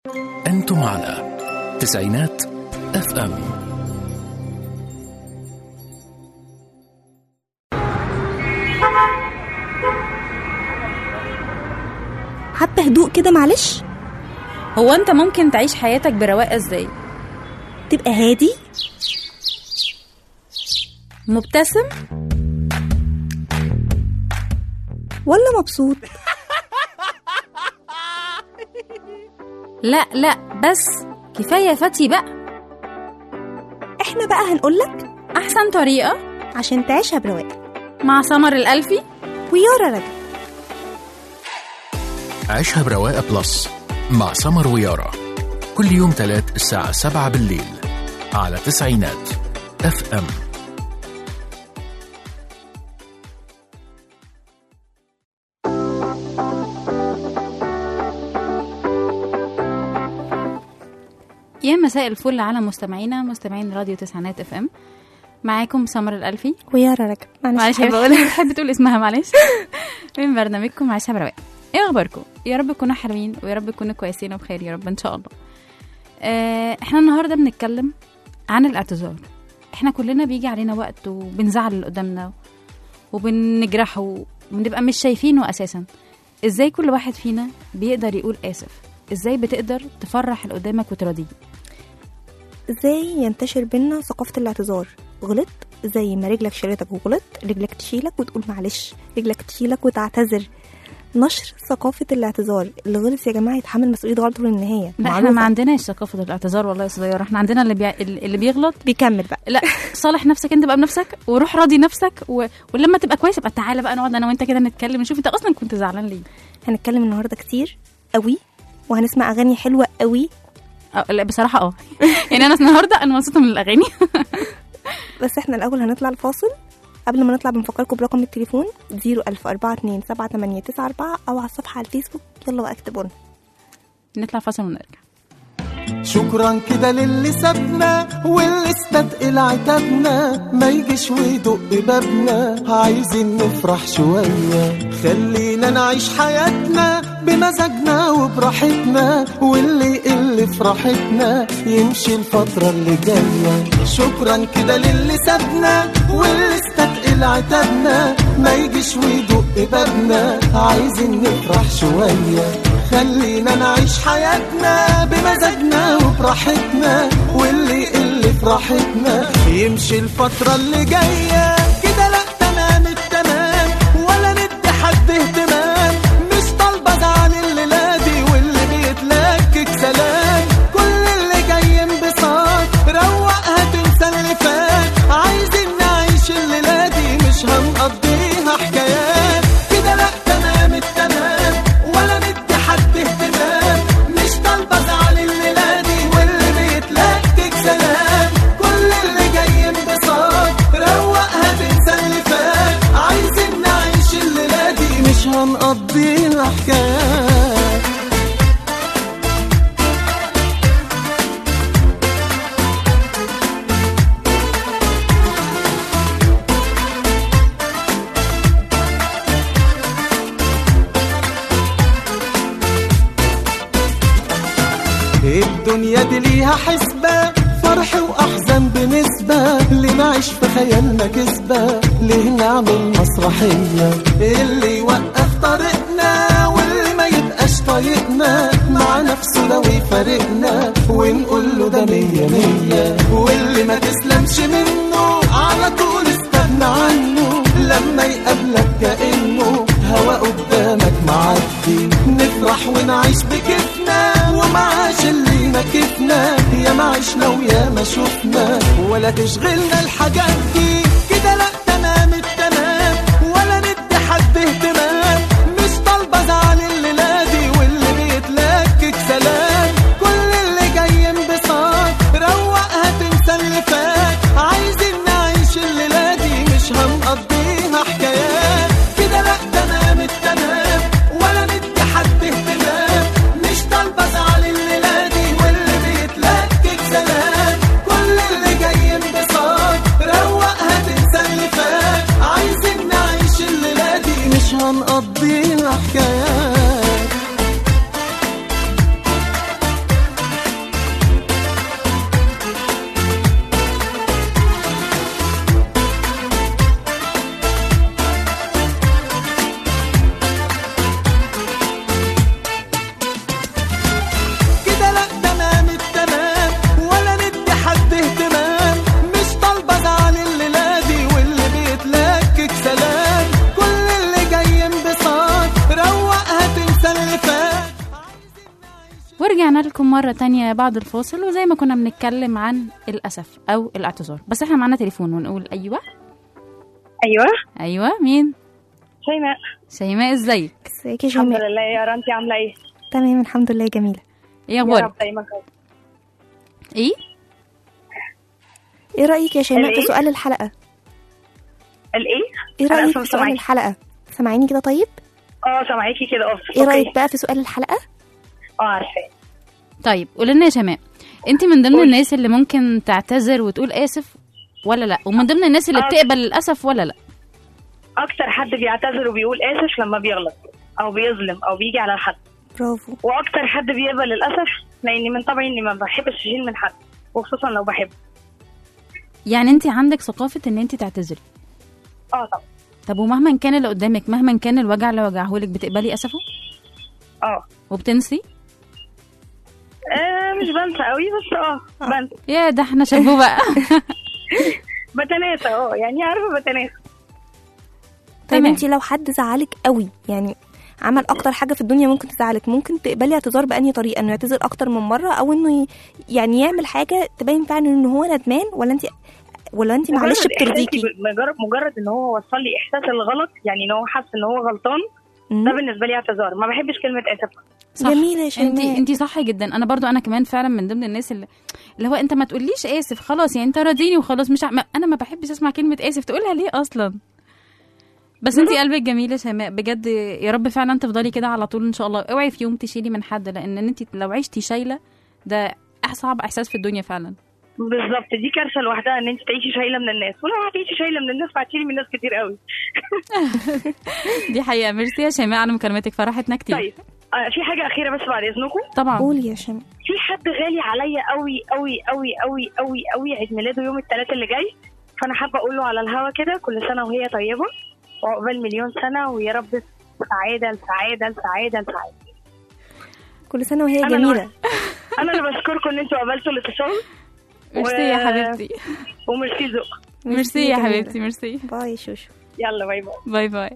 أنتم على تسعينات اف ام حبة هدوء كده معلش هو انت ممكن تعيش حياتك برواقه ازاي تبقى هادي مبتسم ولا مبسوط لا لا بس كفايه فتي بقى احنا بقى هنقولك احسن طريقه عشان تعيشها برواقة مع سمر الالفي ويارا رجب عيشها برواقة بلس مع سمر ويارا كل يوم تلات الساعة سبعة بالليل على تسعينات اف ام يا مساء الفل على مستمعينا مستمعين راديو تسعينات اف ام معاكم سمر الالفي ويارا رجب معلش حابة بقول أقولها. بحب تقول اسمها معلش من برنامجكم عيشها برواقه ايه اخباركم يا رب تكونوا حلوين ويا رب تكونوا كويسين وبخير يا رب ان شاء الله آه احنا النهارده بنتكلم عن الاعتذار احنا كلنا بيجي علينا وقت وبنزعل اللي قدامنا وبنجرحه وبنبقى مش شايفينه اساسا ازاي كل واحد فينا بيقدر يقول اسف ازاي بتقدر تفرح اللي قدامك وتراضيه ازاي ينتشر بينا ثقافة الاعتذار غلط زي ما رجلك شالتك وغلط رجلك تشيلك وتقول معلش رجلك تشيلك وتعتذر نشر ثقافة الاعتذار اللي غلط يا جماعة يتحمل مسؤولية غلطه للنهاية لا احنا ما عندناش ثقافه الاعتذار والله يا صغيره احنا عندنا اللي بي... اللي بيغلط بيكمل بقى لا صالح نفسك انت بقى بنفسك وروح راضي نفسك و... ولما تبقى كويس يبقى تعالى بقى نقعد انا وانت كده نتكلم نشوف انت اصلا كنت زعلان ليه هنتكلم النهاردة كتير قوي وهنسمع أغاني حلوة قوي أه لا بصراحه اه يعني انا النهارده انا مبسوطه من الاغاني بس احنا الأول هنطلع الفاصل قبل ما نطلع بنفكركم برقم التليفون 01042 أو على الصفحة على الفيسبوك يلا بقى اكتبوا لنا نطلع فاصل ونرجع شكرا كده للي سابنا واللي استثقل عتابنا ما يجيش ويدق بابنا عايزين نفرح شوية خلينا نعيش حياتنا بمزاجنا وبراحتنا واللي يقل فرحتنا يمشي الفترة اللي جاية شكرا كده للي سابنا واللي استثقل عتابنا ما يجيش ويدق بابنا عايزين نفرح شوية خلينا نعيش حياتنا بمزاجنا وبراحتنا واللي يقل فرحتنا يمشي الفترة اللي جاية كده لا تمام التمام ولا ندي حد اهتمام مش طالبة ازعل الليلة دي واللي بيتلكك سلام كل اللي جاي انبساط روقها تنسى اللي فات عايزين نعيش الليلة دي مش هنقضيها حكايات كده لا تمام التمام ولا ندي حد اهتمام مش طالبة ازعل الليلة دي واللي بيتلكك سلام كل اللي جاي انبساط روقها تنسى اللي فات عايزين نعيش الليلة دي مش هنقضيها حكايات الدنيا دي ليها حسبة فرح وأحزان بنسبة اللي نعيش في خيالنا كسبة ليه نعمل مسرحية اللي يوقف طريقنا واللي ما يبقاش طايقنا مع نفسه لو يفارقنا ونقول له ده مية مية واللي ما تسلمش منه على طول استغنى عنه لما يقابلك كأنه هوا قدامك معدي نفرح ونعيش بكيفنا ومعاش اللي ما كيفنا يا ما عشنا ويا ما شفنا ولا تشغلنا الحاجات دي كده لا تمام التمام ولا ندي حد اهتمام مش طالبة ازعل الليلة دي واللي بيتلكك سلام كل اللي جاي انبساط روقها تنسى اللي فات عايزين نعيش الليلة دي مش هنقضيها حكايات كده لا تمام التمام ولا ندي حد اهتمام مش طالبة ازعل الليلة دي واللي بيتلكك سلام كل اللي جاي انبساط روقها ورجعنا لكم مرة تانية بعد الفاصل وزي ما كنا بنتكلم عن الأسف أو الاعتذار بس احنا معانا تليفون ونقول أيوة ايوه أيوة مين شيماء شيماء ازيك ازيك يا الحمد شيماء لله يا رنا انت عامله ايه تمام الحمد لله جميلة ايه يا أخبارك رب دايما كويس. ايه ايه رأيك يا شيماء في الإيه؟ سؤال الحلقة الايه ايه أنا رأيك أصلاً في سؤال سامعاكي. الحلقة سامعيني كده طيب اه سامعاكي كده اه ايه أوكي. رأيك بقى في سؤال الحلقة اه عارفاه طيب قولي لنا يا شيماء انت من ضمن قولي. الناس اللي ممكن تعتذر وتقول آسف ولا لا ومن ضمن الناس اللي آه. بتقبل الأسف ولا لا اكتر حد بيعتذر وبيقول اسف لما بيغلط او بيظلم او بيجي على الحد برافو واكتر حد بيقبل الاسف لاني من طبعي اني ما بحبش اشيل من حد وخصوصا لو بحب يعني انت عندك ثقافة ان انت تعتذري اه طبعا طب ومهما كان اللي قدامك مهما كان الوجع اللي وجعهولك بتقبلي أسفه اه وبتنسي آه، مش بنسى قوي بس اه بنسى يا ده احنا شابوه بقى بتناسى اه يعني عارفه بتناسى طيب تمام. انت لو حد زعلك قوي يعني عمل اكتر حاجه في الدنيا ممكن تزعلك ممكن تقبلي اعتذار بأنهي طريقه انه يعتذر اكتر من مره او انه ي... يعني يعمل حاجه تبين فعلا ان هو ندمان ولا انت ولا انت معلش مجرد إحساسي بترضيكي ب- مجرد مجرد ان هو وصل لي احساس الغلط يعني ان هو حس ان هو غلطان ده مم. بالنسبه لي اعتذار ما بحبش كلمه اسف صح. جميله يا انت شيماء انت صح جدا انا برضو انا كمان فعلا من ضمن الناس اللي اللي هو انت ما تقوليش اسف خلاص يعني انت راضيني وخلاص مش ع... ما- انا ما بحبش اسمع كلمه اسف تقولها ليه اصلا بس انت قلبك جميل يا شيماء بجد يا رب فعلا تفضلي كده على طول ان شاء الله اوعي في يوم تشيلي من حد لان انت لو عشتي شايله ده اصعب احساس في الدنيا فعلا بالظبط دي كارثه لوحدها ان انت تعيشي شايله من الناس ولو هتعيشي شايله من الناس فهتشيلي من الناس كتير قوي دي حقيقه ميرسي يا شيماء على مكالمتك فرحتنا كتير طيب آه في حاجه اخيره بس بعد اذنكم طبعا قولي يا شيماء في حد غالي عليا قوي قوي قوي قوي قوي قوي عيد ميلاده يوم الثلاث اللي جاي فانا حابه اقول له على الهوا كده كل سنه وهي طيبه وعقبال مليون سنه ويا رب سعاده لسعاده لسعاده لسعاده كل سنه وهي أنا جميله انا اللي بشكركم ان انتوا قبلتوا الاتصال ميرسي يا حبيبتي وميرسي ذوق ميرسي يا جميلة. حبيبتي ميرسي باي شوشو يلا باي باي باي باي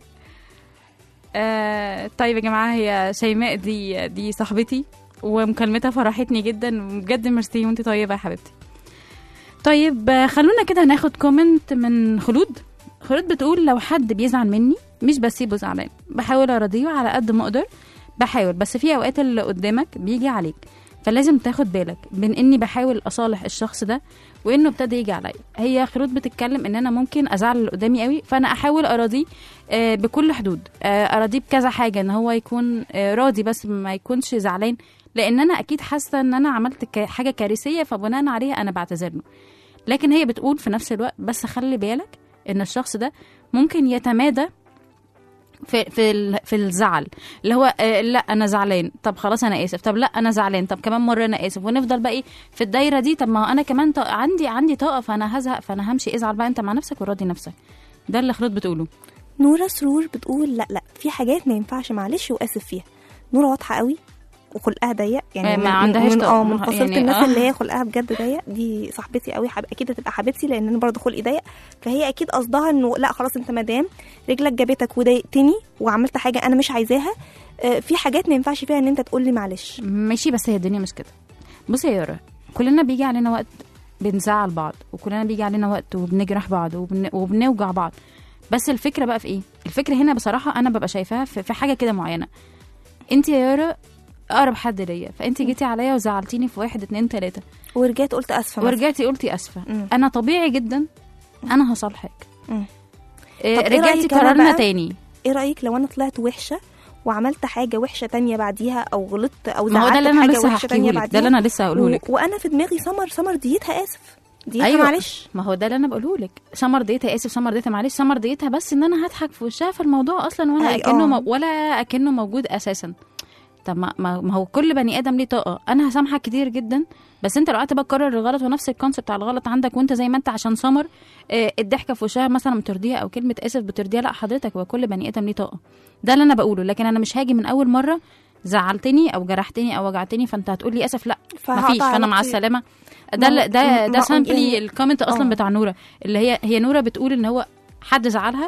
آه طيب يا جماعه هي شيماء دي دي صاحبتي ومكالمتها فرحتني جدا وبجد ميرسي وانت طيبه يا حبيبتي طيب آه، خلونا كده ناخد كومنت من خلود خلود بتقول لو حد بيزعل مني مش بسيبه زعلان بحاول اراضيه على قد ما اقدر بحاول بس في اوقات اللي قدامك بيجي عليك فلازم تاخد بالك بين اني بحاول اصالح الشخص ده وانه ابتدى يجي عليا هي خلود بتتكلم ان انا ممكن ازعل اللي قدامي قوي فانا احاول اراضيه آه، بكل حدود آه، اراضيه بكذا حاجه ان هو يكون آه، راضي بس ما يكونش زعلان لان انا اكيد حاسه ان انا عملت ك- حاجه كارثيه فبناء عليها انا بعتذر له لكن هي بتقول في نفس الوقت بس خلي بالك ان الشخص ده ممكن يتمادى في في ال- في الزعل اللي هو آه لا انا زعلان طب خلاص انا اسف طب لا انا زعلان طب كمان مره انا اسف ونفضل بقى ايه في الدايره دي طب ما هو انا كمان طاقة عندي عندي طاقه فانا هزهق فانا همشي ازعل بقى انت مع نفسك وراضي نفسك ده اللي خلود بتقوله نورة سرور بتقول لا لا في حاجات ما ينفعش معلش واسف فيها نورة واضحة قوي وخلقها ضيق يعني آه، ما من- عندهاش من طاقة. اه من فصيلة يعني الناس آه. اللي هي خلقها بجد ضيق دي صاحبتي قوي حب... اكيد هتبقى حبيبتي لان انا برضه خلقي ضيق فهي اكيد قصدها انه لا خلاص انت مدام رجلك جابتك وضايقتني وعملت حاجة انا مش عايزاها آه، في حاجات ما ينفعش فيها ان انت تقول لي معلش ماشي بس هي الدنيا مش كده بصي يا يارا كلنا بيجي علينا وقت بنزعل بعض وكلنا بيجي علينا وقت وبنجرح بعض وبن... وبنوجع بعض بس الفكره بقى في ايه الفكره هنا بصراحه انا ببقى شايفاها في, في حاجه كده معينه انت يا يارا اقرب حد ليا فانت جيتي عليا وزعلتيني في واحد اتنين تلاته ورجعت قلت اسفة مثلا. ورجعتي قلتي اسفه مم. انا طبيعي جدا انا هصالحك مم. إيه طب إيه رجعتي رأيك أنا قررنا بقى؟ تاني ايه رايك لو انا طلعت وحشه وعملت حاجه وحشه تانية بعديها او غلطت او ما هو زعلت ده اللي انا حاجه لسه وحشه تانية هحكيه لك ده بعديها اللي انا لسه هقوله لك و... وانا في دماغي سمر سمر ديتها اسف ديتها أيوة. معلش ما هو ده اللي انا بقوله لك سمر ديتها اسف سمر ديتها معلش سمر ديتها بس ان انا هضحك في وشها في الموضوع اصلا وانا أي- اكنه آه. مو ولا اكنه موجود اساسا طب ما, ما ما هو كل بني ادم ليه طاقه انا هسامحك كتير جدا بس انت لو قعدت بقى تكرر الغلط ونفس الكونسيبت على الغلط عندك وانت زي ما انت عشان سمر آه، الضحكه في وشها مثلا بترضيها او كلمه اسف بترضيها لا حضرتك هو كل بني ادم ليه طاقه ده اللي انا بقوله لكن انا مش هاجي من اول مره زعلتني او جرحتني او وجعتني فانت هتقولي اسف لا فهقطع مفيش فانا مع علاقتي. السلامه ده ما- ال- ده ما- ده ما- سامبلي يعني- الكومنت اصلا آه. بتاع نوره اللي هي هي نوره بتقول ان هو حد زعلها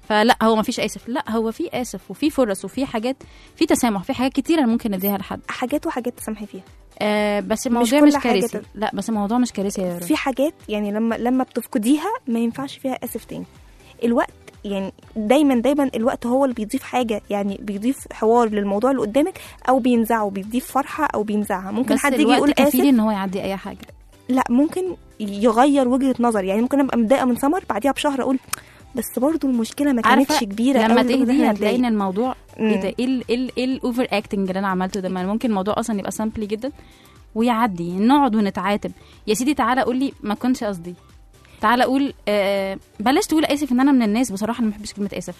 فلا هو ما فيش اسف لا هو في اسف وفي فرص وفي حاجات في تسامح في حاجات كتيره ممكن نديها لحد حاجات وحاجات تسامحي فيها آه بس الموضوع كل مش, حاجة كارثي تت- لا بس الموضوع مش كارثي يا رب في حاجات يعني لما لما بتفقديها ما ينفعش فيها اسف تاني الوقت يعني دايما دايما الوقت هو اللي بيضيف حاجه يعني بيضيف حوار للموضوع اللي قدامك او بينزعه بيضيف فرحه او بينزعها ممكن بس حد يجي الوقت يقول كفيل اسف ان هو يعدي اي حاجه لا ممكن يغير وجهه نظر يعني ممكن ابقى متضايقه من سمر بعديها بشهر اقول بس برضو المشكله ما كانتش عارفة كبيره لما أوي لدرجة إن تهدي إحنا هتلاقي ان نتضايق. الموضوع مم. ايه ده ايه ال- ايه ال- ايه الاوفر اكتنج اللي انا عملته ده ما ممكن الموضوع اصلا يبقى سامبلي جدا ويعدي نقعد ونتعاتب يا سيدي تعالى قول لي ما كنتش قصدي تعالى قول آه بلاش تقول اسف ان انا من الناس بصراحه انا ما بحبش كلمه اسف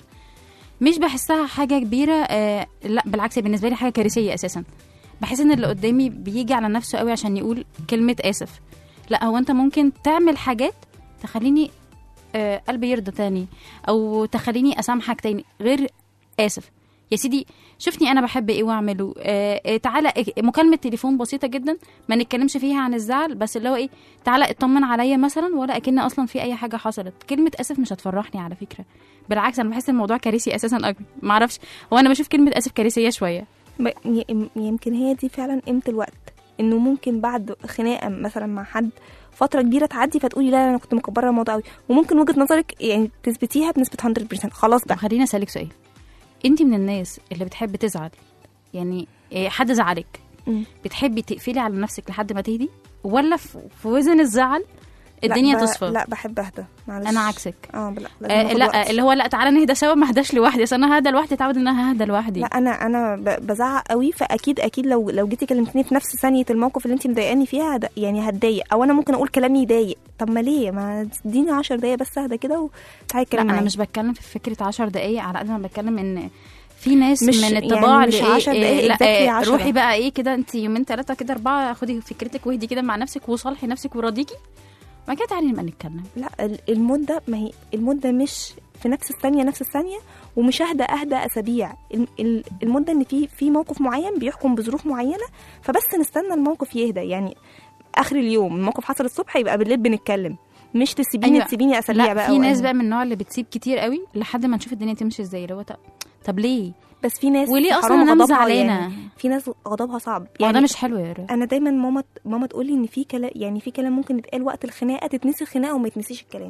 مش بحسها حاجه كبيره آه لا بالعكس هي بالنسبه لي حاجه كارثيه اساسا بحس ان اللي قدامي بيجي على نفسه قوي عشان يقول كلمه اسف لا هو انت ممكن تعمل حاجات تخليني آه قلبي يرضى تاني او تخليني اسامحك تاني غير اسف يا سيدي شوفني انا بحب ايه واعمله آه آه، تعالى إيه- مكالمه تليفون بسيطه جدا ما نتكلمش فيها عن الزعل بس اللي هو ايه تعالى اطمن عليا مثلا ولا اكن اصلا في اي حاجه حصلت كلمه اسف مش هتفرحني على فكره بالعكس انا بحس الموضوع كارثي اساسا اكبر ما اعرفش هو انا بشوف كلمه اسف كارثيه شويه ب- ي- يمكن هي دي فعلا قيمة الوقت انه ممكن بعد خناقة مثلا مع حد فترة كبيرة تعدي فتقولي لا لا، انا كنت مكبرة الموضوع قوي وممكن وجهة نظرك يعني تثبتيها بنسبة 100% خلاص طب بقى خليني اسالك سؤال انت من الناس اللي بتحب تزعل يعني إيه، حد زعلك مم. بتحبي تقفلي على نفسك لحد ما تهدي ولا في في وزن الزعل لا، الدنيا ب- تصفى لا بحب اهدى معلش انا عكسك اه لا لازم آه آخد لا وقت. اللي هو لا تعالى نهدى سوا ما اهداش لوحدي اصل انا ههدى لوحدي اتعود ان انا ههدى لوحدي لا انا انا ب- بزعق قوي فاكيد اكيد لو لو جيتي كلمتني في نفس ثانيه الموقف اللي انت مضايقاني فيها هد... يعني هتضايق او انا ممكن اقول كلام يضايق طب ما ليه ما اديني 10 دقايق بس اهدى كده وتعالي لا اتكلم انا معايا. مش بتكلم في فكره 10 دقايق على قد ما بتكلم ان في ناس مش- من يعني الطباع مش اللي إيه- 10 دقايق إيه لا exactly إيه 10. روحي بقى ايه كده انت يومين ثلاثه كده اربعه خدي فكرتك واهدي كده مع نفسك وصالحي نفسك وراضيكي بعد كده تعالي نبقى نتكلم لا ال- المده ما هي المده مش في نفس الثانيه نفس الثانيه ومش اهدى اهدى اسابيع ال- ال- المده ان في في موقف معين بيحكم بظروف معينه فبس نستنى الموقف يهدى يعني اخر اليوم الموقف حصل الصبح يبقى بالليل بنتكلم مش تسيبيني أيوة. تسيبيني اسابيع لا بقى في ناس وأنا- بقى من النوع اللي بتسيب كتير قوي لحد ما نشوف الدنيا تمشي ازاي اللي هو طب, طب ليه بس في ناس وليه اصلا حرام انا غضبها زعلانه يعني في ناس غضبها صعب يعني يعني ده مش حلو يا رب انا دايما ماما ماما تقول لي ان في كلام يعني في كلام ممكن يتقال وقت الخناقه تتنسي الخناقه وما يتنسيش الكلام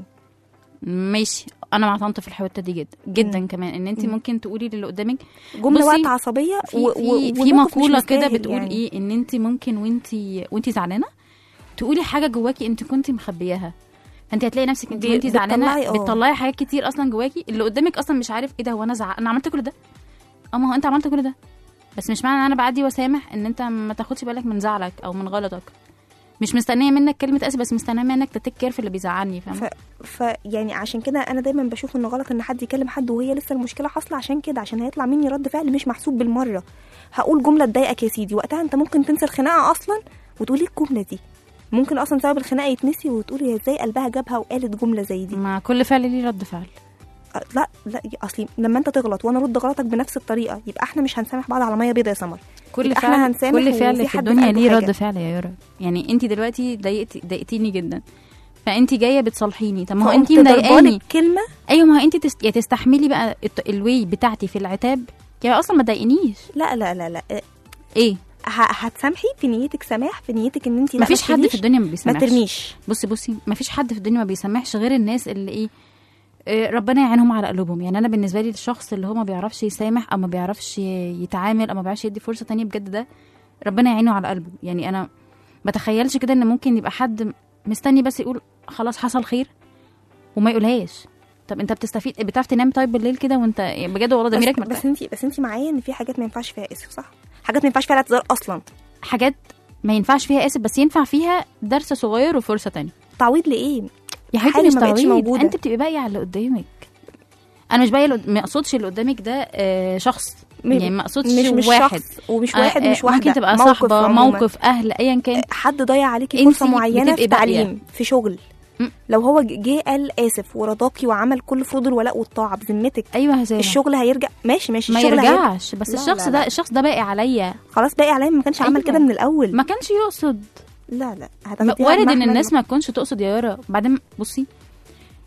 ماشي انا مع طنط في الحته دي جدا جدا مم. كمان ان انت مم. ممكن تقولي للي قدامك جمله بصي، وقت عصبيه في و- و- في, في والموقف مش مقوله كده مستاهل بتقول يعني. ايه ان انت ممكن وانت وانت زعلانه تقولي حاجه جواكي انت كنت مخبياها فانت هتلاقي نفسك انت دي- وانت زعلانه بتطلعي- اه. بتطلعي حاجات كتير اصلا جواكي اللي قدامك اصلا مش عارف ايه ده هو انا زع... انا عملت كل ده اه ما هو انت عملت كل ده بس مش معنى ان انا بعدي وسامح ان انت ما تاخدش بالك من زعلك او من غلطك مش مستنيه منك كلمه اسف بس مستنيه منك تتك كير في اللي بيزعلني فاهمه ف يعني عشان كده انا دايما بشوف انه غلط ان حد يكلم حد وهي لسه المشكله حاصله عشان كده عشان هيطلع مني رد فعل مش محسوب بالمره هقول جمله تضايقك يا سيدي وقتها انت ممكن تنسى الخناقه اصلا وتقولي الجمله دي ممكن اصلا سبب الخناقه يتنسي وتقولي هي ازاي قلبها جابها وقالت جمله زي دي مع كل فعل ليه رد فعل أه، لا لا اصلي لما انت تغلط وانا ارد غلطك بنفس الطريقه يبقى احنا مش هنسامح بعض على ميه بيضاء يا سمر كل يبقى فعل احنا هنسامح كل فعل وفي في حد الدنيا قلبه ليه حاجة. رد فعل يا يورا يعني انت دلوقتي ضايقتي ضايقتيني جدا فانت جايه بتصالحيني طب ما هو انت فقمت ضربالك مضايقاني كلمه ايوه ما هو انت تست... يا تستحملي بقى الت- الواي بتاعتي في العتاب يا اصلا ما تضايقنيش لا لا لا لا أه، ايه ه- هتسامحي في نيتك سماح في نيتك ان انت لا ما فيش حد تسيبيش، في الدنيا ما ما بيسامحش ترميش بصي بصي ما فيش حد في الدنيا ما بيسامحش غير الناس اللي ايه آه، ربنا يعينهم على قلوبهم يعني انا بالنسبه لي الشخص اللي هو ما بيعرفش يسامح او ما بيعرفش يتعامل او ما بيعرفش يدي فرصه تانية بجد ده ربنا يعينه على قلبه يعني انا بتخيلش كده ان ممكن يبقى حد مستني بس يقول خلاص حصل خير وما يقولهاش طب انت بتستفيد بتعرف تنام طيب بالليل كده وانت بجد والله ضميرك بس, مرتاح بس انت بس انت معايا ان في حاجات ما ينفعش فيها اسف صح حاجات ما ينفعش فيها اعتذار اصلا حاجات ما ينفعش فيها اسف بس ينفع فيها درس صغير وفرصه تانية تعويض لايه يا حاجة حبيبتي مش ما بقتش تعويض موجودة. انت بتبقي باقيه على اللي قدامك انا مش باقيه اللي- ما اقصدش اللي قدامك ده آه، شخص م- يعني ما اقصدش مش مش واحد شخص ومش آه، واحد آه، مش واحده ممكن تبقى موقف صاحبه عموماً. موقف اهل ايا كان حد ضيع عليكي انتي فرصه معينه بتبقي في باقية. تعليم في شغل م. لو هو جه قال اسف ورضاكي وعمل كل فروض الولاء والطاعه بذمتك ايوه هزامة الشغل هيرجع ماشي ماشي ما الشغل هيرجع يرجعش بس لا، الشخص لا، ده لا. الشخص ده باقي عليا خلاص باقي عليا ما كانش عمل أيوة. كده من الاول ما كانش يقصد لا لا ما- هتاخديها وارد ان بمحمل- الناس ما تكونش تقصد يا يارا بعدين بصي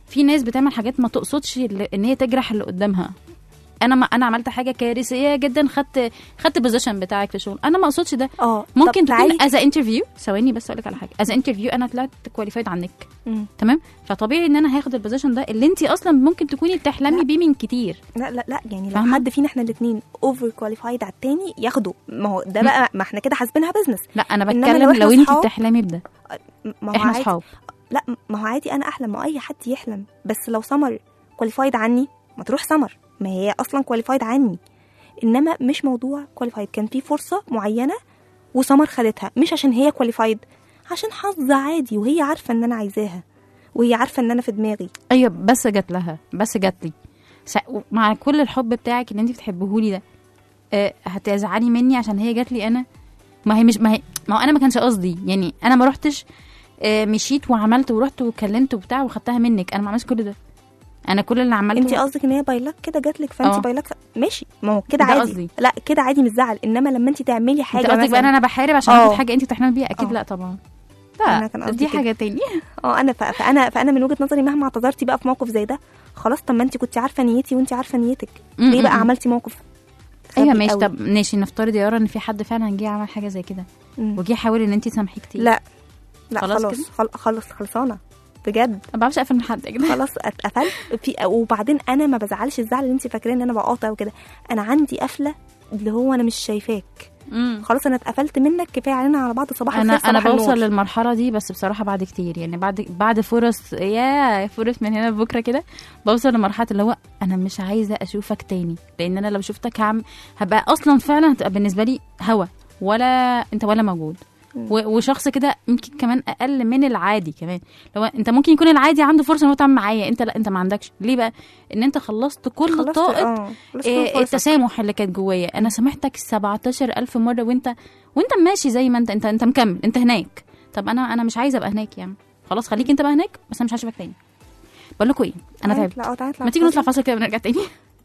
في ناس بتعمل حاجات ما تقصدش اللي- ان هي تجرح اللي قدامها انا ما انا عملت حاجه كارثيه جدا خدت خدت البوزيشن بتاعك في الشغل انا ما اقصدش ده اه ممكن طب تعالي تكون از انترفيو ثواني بس اقول لك على حاجه از انترفيو انا طلعت كواليفايد عنك مم. تمام فطبيعي ان انا هاخد البوزيشن ده اللي انت اصلا ممكن تكوني بتحلمي لا. بيه من كتير لا لا لا يعني لو فاهمة؟ حد فينا احنا الاثنين اوفر كواليفايد على التاني ياخده ما هو ده بقى ما احنا كده حاسبينها بزنس لا انا إنما بتكلم لو إحنا لو انت صحاب- بتحلمي بده ما هو احنا عادي اصحاب لا ما هو عادي انا احلم ما هو اي حد يحلم بس لو سمر كواليفايد عني ما تروح سمر ما هي اصلا كواليفايد عني انما مش موضوع كواليفايد كان في فرصه معينه وسمر خدتها مش عشان هي كواليفايد عشان حظ عادي وهي عارفه ان انا عايزاها وهي عارفه ان انا في دماغي ايوه بس جات لها بس جات لي س- مع كل الحب بتاعك اللي انت بتحبهولي ده أه هتزعلي مني عشان هي جات لي انا ما هي مش ما هي ما هو انا ما كانش قصدي يعني انا ما رحتش أه مشيت وعملت ورحت وكلمت وبتاع وخدتها منك انا ما عملتش كل ده انا كل اللي عملته انت قصدك ان هي بايلك كده جات لك فانت اه. بايلك ماشي ما هو كده ده عادي قصدي. لا كده عادي مش زعل انما لما انت تعملي حاجه انت قصدك بقى ان مثلاً- انا بحارب عشان اه. اخد حاجه انت بتحلمي بيها اكيد اه. لا طبعا أنا لا كان قصدي دي كده. حاجه تاني اه انا ف- فانا فانا من وجهه نظري مهما اعتذرتي بقى في موقف زي ده خلاص طب ما انت كنت عارفه نيتي وانت عارفه نيتك ليه بقى م- م- م. عملتي موقف ايوه غبي ماشي قوي؟ طب ماشي نفترض يا يارا ان في حد فعلا جه عمل حاجه زي كده مم. وجه حاول ان انت تسامحيه كتير لا لا خلاص خلاص كده؟ خل- خلص خلصانه بجد ما بعرفش اقفل من حد يا جدعان خلاص اتقفلت في وبعدين انا ما بزعلش الزعل اللي انت فاكراه ان انا بقاطع وكده انا عندي قفله اللي هو انا مش شايفاك مم. خلاص انا اتقفلت منك كفايه علينا على بعض صباح انا الخير انا صباح بوصل النور. للمرحله دي بس بصراحه بعد كتير يعني بعد بعد فرص يا فرص من هنا لبكره كده بوصل لمرحله اللي هو انا مش عايزه اشوفك تاني لان انا لو شفتك هعم هبقى اصلا فعلا هتبقى بالنسبه لي هوا ولا انت ولا موجود و- وشخص كده يمكن كمان اقل من العادي كمان لو انت ممكن يكون العادي عنده فرصه انه يتعامل معايا انت لا انت ما عندكش ليه بقى ان انت خلصت كل خلصت- طاقه اه، خلصت إيه فرصك. التسامح اللي كانت جوايا انا سامحتك 17000 مره وانت وانت ماشي زي ما انت انت انت مكمل انت هناك طب انا انا مش عايزه ابقى هناك يعني خلاص خليك انت بقى هناك بس انا مش هشوفك تاني بقول لكم ايه انا تعالي تعبت نطلع- اه، تعالي نطلع ما تيجي نطلع فاصل. فاصل كده ونرجع تاني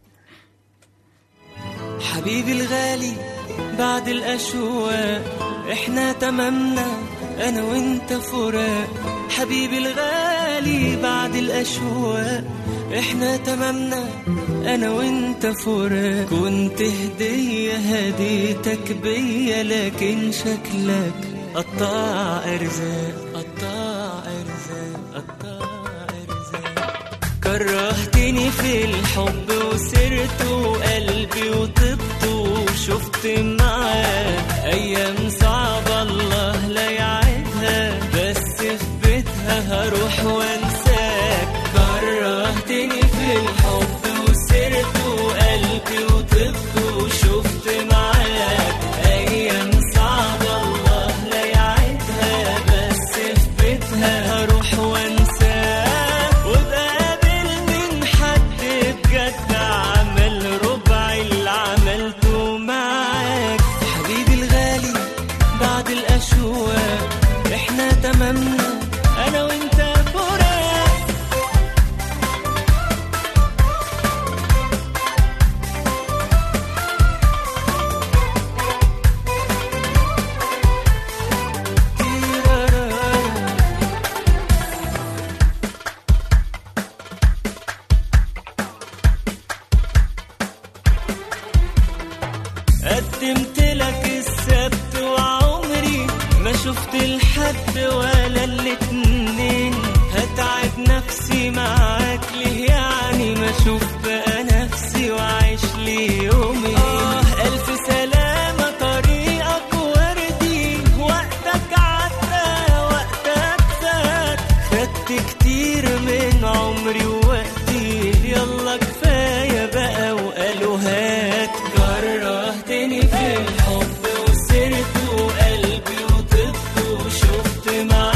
حبيبي الغالي بعد الأشواق احنا تمامنا أنا وأنت فراق حبيبي الغالي بعد الأشواق احنا تمامنا أنا وأنت فراق كنت هدية هديتك بيا لكن شكلك قطاع أرزاق قطاع أرزاق قطاع أرزاق كرهتني في الحب وسرت وقلبي وطبت وشفت معاه ايام صعبة الله لا يعيدها بس في بيتها هروح وانساك كرهتني في الحب وسرت وقلبي وطبت وشفت معاك ايام صعبة الله لا يعيدها بس في بيتها هروح وانساك وبقابل من حد بجد عمل ربع اللي عملته معاك حبيبي الغالي بعد الاشواق احنا تمامنا انا وانت فراق قدمت لك السبت وعمري ما شفت الحد ولا الاتنين هتعب نفسي معاك ليه يعني ما اشوف بقى نفسي وعيش لي يومي آه ألف سلامة طريقك وردي وقتك عدى وقتك فات خدت كتير من عمري ووقتي يلا كفاية بقى وقالوا هات كرهتني في الحب وسرت وقلبي وطبت وشفت معاك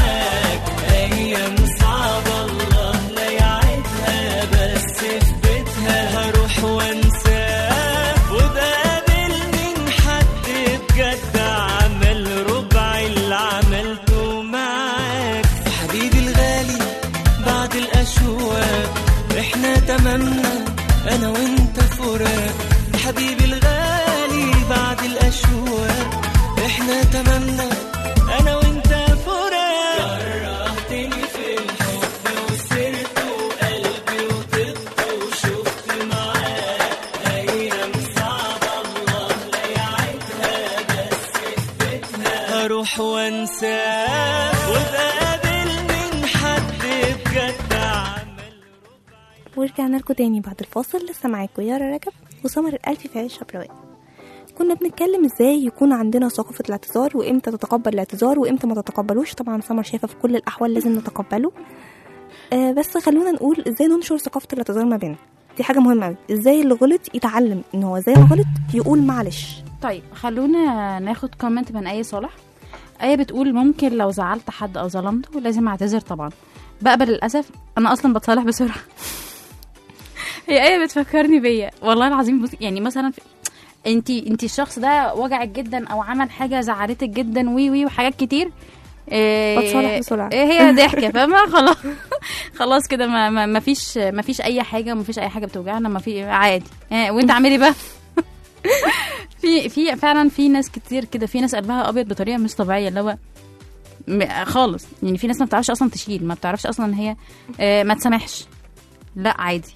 اروح وانساه وبقابل من حد بجد عمل ورجعنا لكم تاني بعد الفاصل لسه معاكم يارا رجب وسمر الألفي في عيش شبراوي كنا بنتكلم ازاي يكون عندنا ثقافة الاعتذار وامتى تتقبل الاعتذار وامتى ما تتقبلوش طبعا سمر شايفة في كل الأحوال لازم نتقبله آه بس خلونا نقول ازاي ننشر ثقافة الاعتذار ما بيننا دي حاجة مهمة قوي ازاي اللي غلط يتعلم ان هو زي ما غلط يقول معلش طيب خلونا ناخد كومنت من اي صالح ايه بتقول ممكن لو زعلت حد او ظلمته لازم اعتذر طبعا بقبل للاسف انا اصلا بتصالح بسرعه هي ايه بتفكرني بيا والله العظيم بص يعني مثلا في... انت انت الشخص ده وجعك جدا او عمل حاجه زعلتك جدا وي وي وحاجات كتير إيه بتصالح بسرعة. إيه هي ضحكه فاهمه خلاص خلاص كده ما, ما, ما فيش ما فيش اي حاجه ما فيش اي حاجه بتوجعنا ما في عادي إيه وانت عاملي بقى في في فعلا في ناس كتير كده في ناس قلبها ابيض بطريقه مش طبيعيه اللي هو م- خالص يعني في ناس ما بتعرفش اصلا تشيل ما بتعرفش اصلا ان هي آه، ما تسامحش لا عادي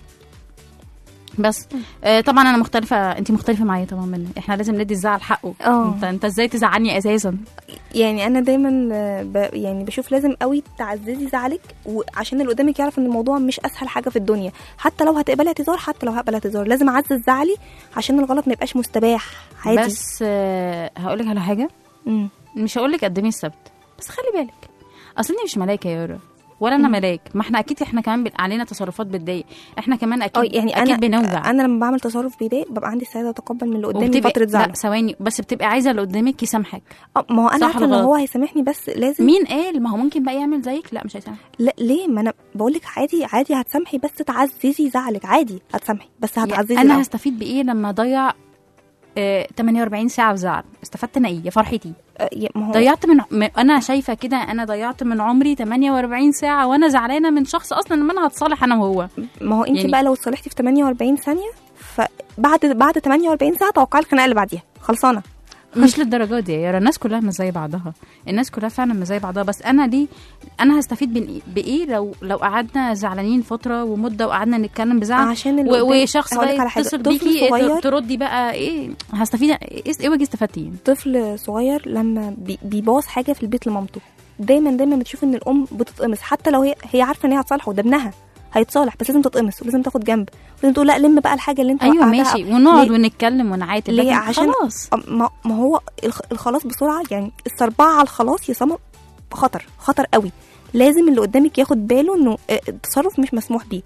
بس آه، طبعا انا مختلفه انت مختلفه معايا طبعا مني احنا لازم ندي الزعل حقه اه. انت انت ازاي تزعلني اساسا يعني انا دايما آه، ب... يعني بشوف لازم قوي تعززي زعلك وعشان اللي قدامك يعرف ان الموضوع مش اسهل حاجه في الدنيا حتى لو هتقبلي اعتذار حتى لو هقبل اعتذار لازم اعزز زعلي عشان الغلط ما يبقاش مستباح عادي بس هقول لك على حاجه مم. مش هقول لك قدمي السبت بس خلي بالك اصل انت مش ملاك يا يارا ولا انا ملاك ما احنا اكيد احنا كمان بيبقى علينا تصرفات بتضايق احنا كمان اه اكيد يعني اكيد انا بنوجع انا لما بعمل تصرف بيضايق ببقى عندي استعداد اتقبل من اللي قدامي وبتبقى- فتره زعل لا ثواني بس بتبقى عايزه اللي قدامك يسامحك اه ما هو انا صح عارفه ان ولا هو غلط؟ هيسامحني بس لازم مين قال ما هو ممكن بقى يعمل زيك لا مش هيسامحك لا ليه ما انا بقول لك عادي عادي هتسامحي بس تعززي زعلك عادي هتسامحي بس هتعززي انا الأول. هستفيد بايه لما اضيع آه 48 ساعه في زعل استفدت انا ايه يا فرحتي آه، يا- ما هو ضيعت من م- انا شايفه كده انا ضيعت من عمري 48 ساعه وانا زعلانه من شخص اصلا لما انا هتصالح انا وهو ما هو انت يعني- بقى لو اتصالحتي في 48 ثانيه فبعد بعد 48 ساعه توقعي الخناقه اللي بعديها خلصانه مش للدرجه دي يا الناس كلها مش زي بعضها الناس كلها فعلا مش زي بعضها بس انا ليه انا هستفيد من إيه- بايه لو لو قعدنا زعلانين فتره ومده وقعدنا نتكلم بزعل عشان اللي و- قدام- وشخص هقولك بقى على حاجة. يتصل طفل بيكي صغير- ت- تردي بقى ايه هستفيد ايه ايه وجه استفدتي طفل صغير لما بي- بيبوظ حاجه في البيت لمامته دايما دايما بتشوف ان الام بتتقمص حتى لو هي هي عارفه ان هي هتصالحه وده ابنها هيتصالح بس لازم تتقمص ولازم تاخد جنب ولازم تقول لا لم بقى الحاجه اللي انت ايوه وقعتها. ماشي ونقعد ليه؟ ونتكلم ونعاتب ليه لكن عشان خلاص أم- ما, ما هو الخ- الخلاص بسرعه يعني السربعه على الخلاص يا سمر خطر خطر قوي لازم اللي قدامك ياخد باله انه آه، التصرف مش مسموح بيه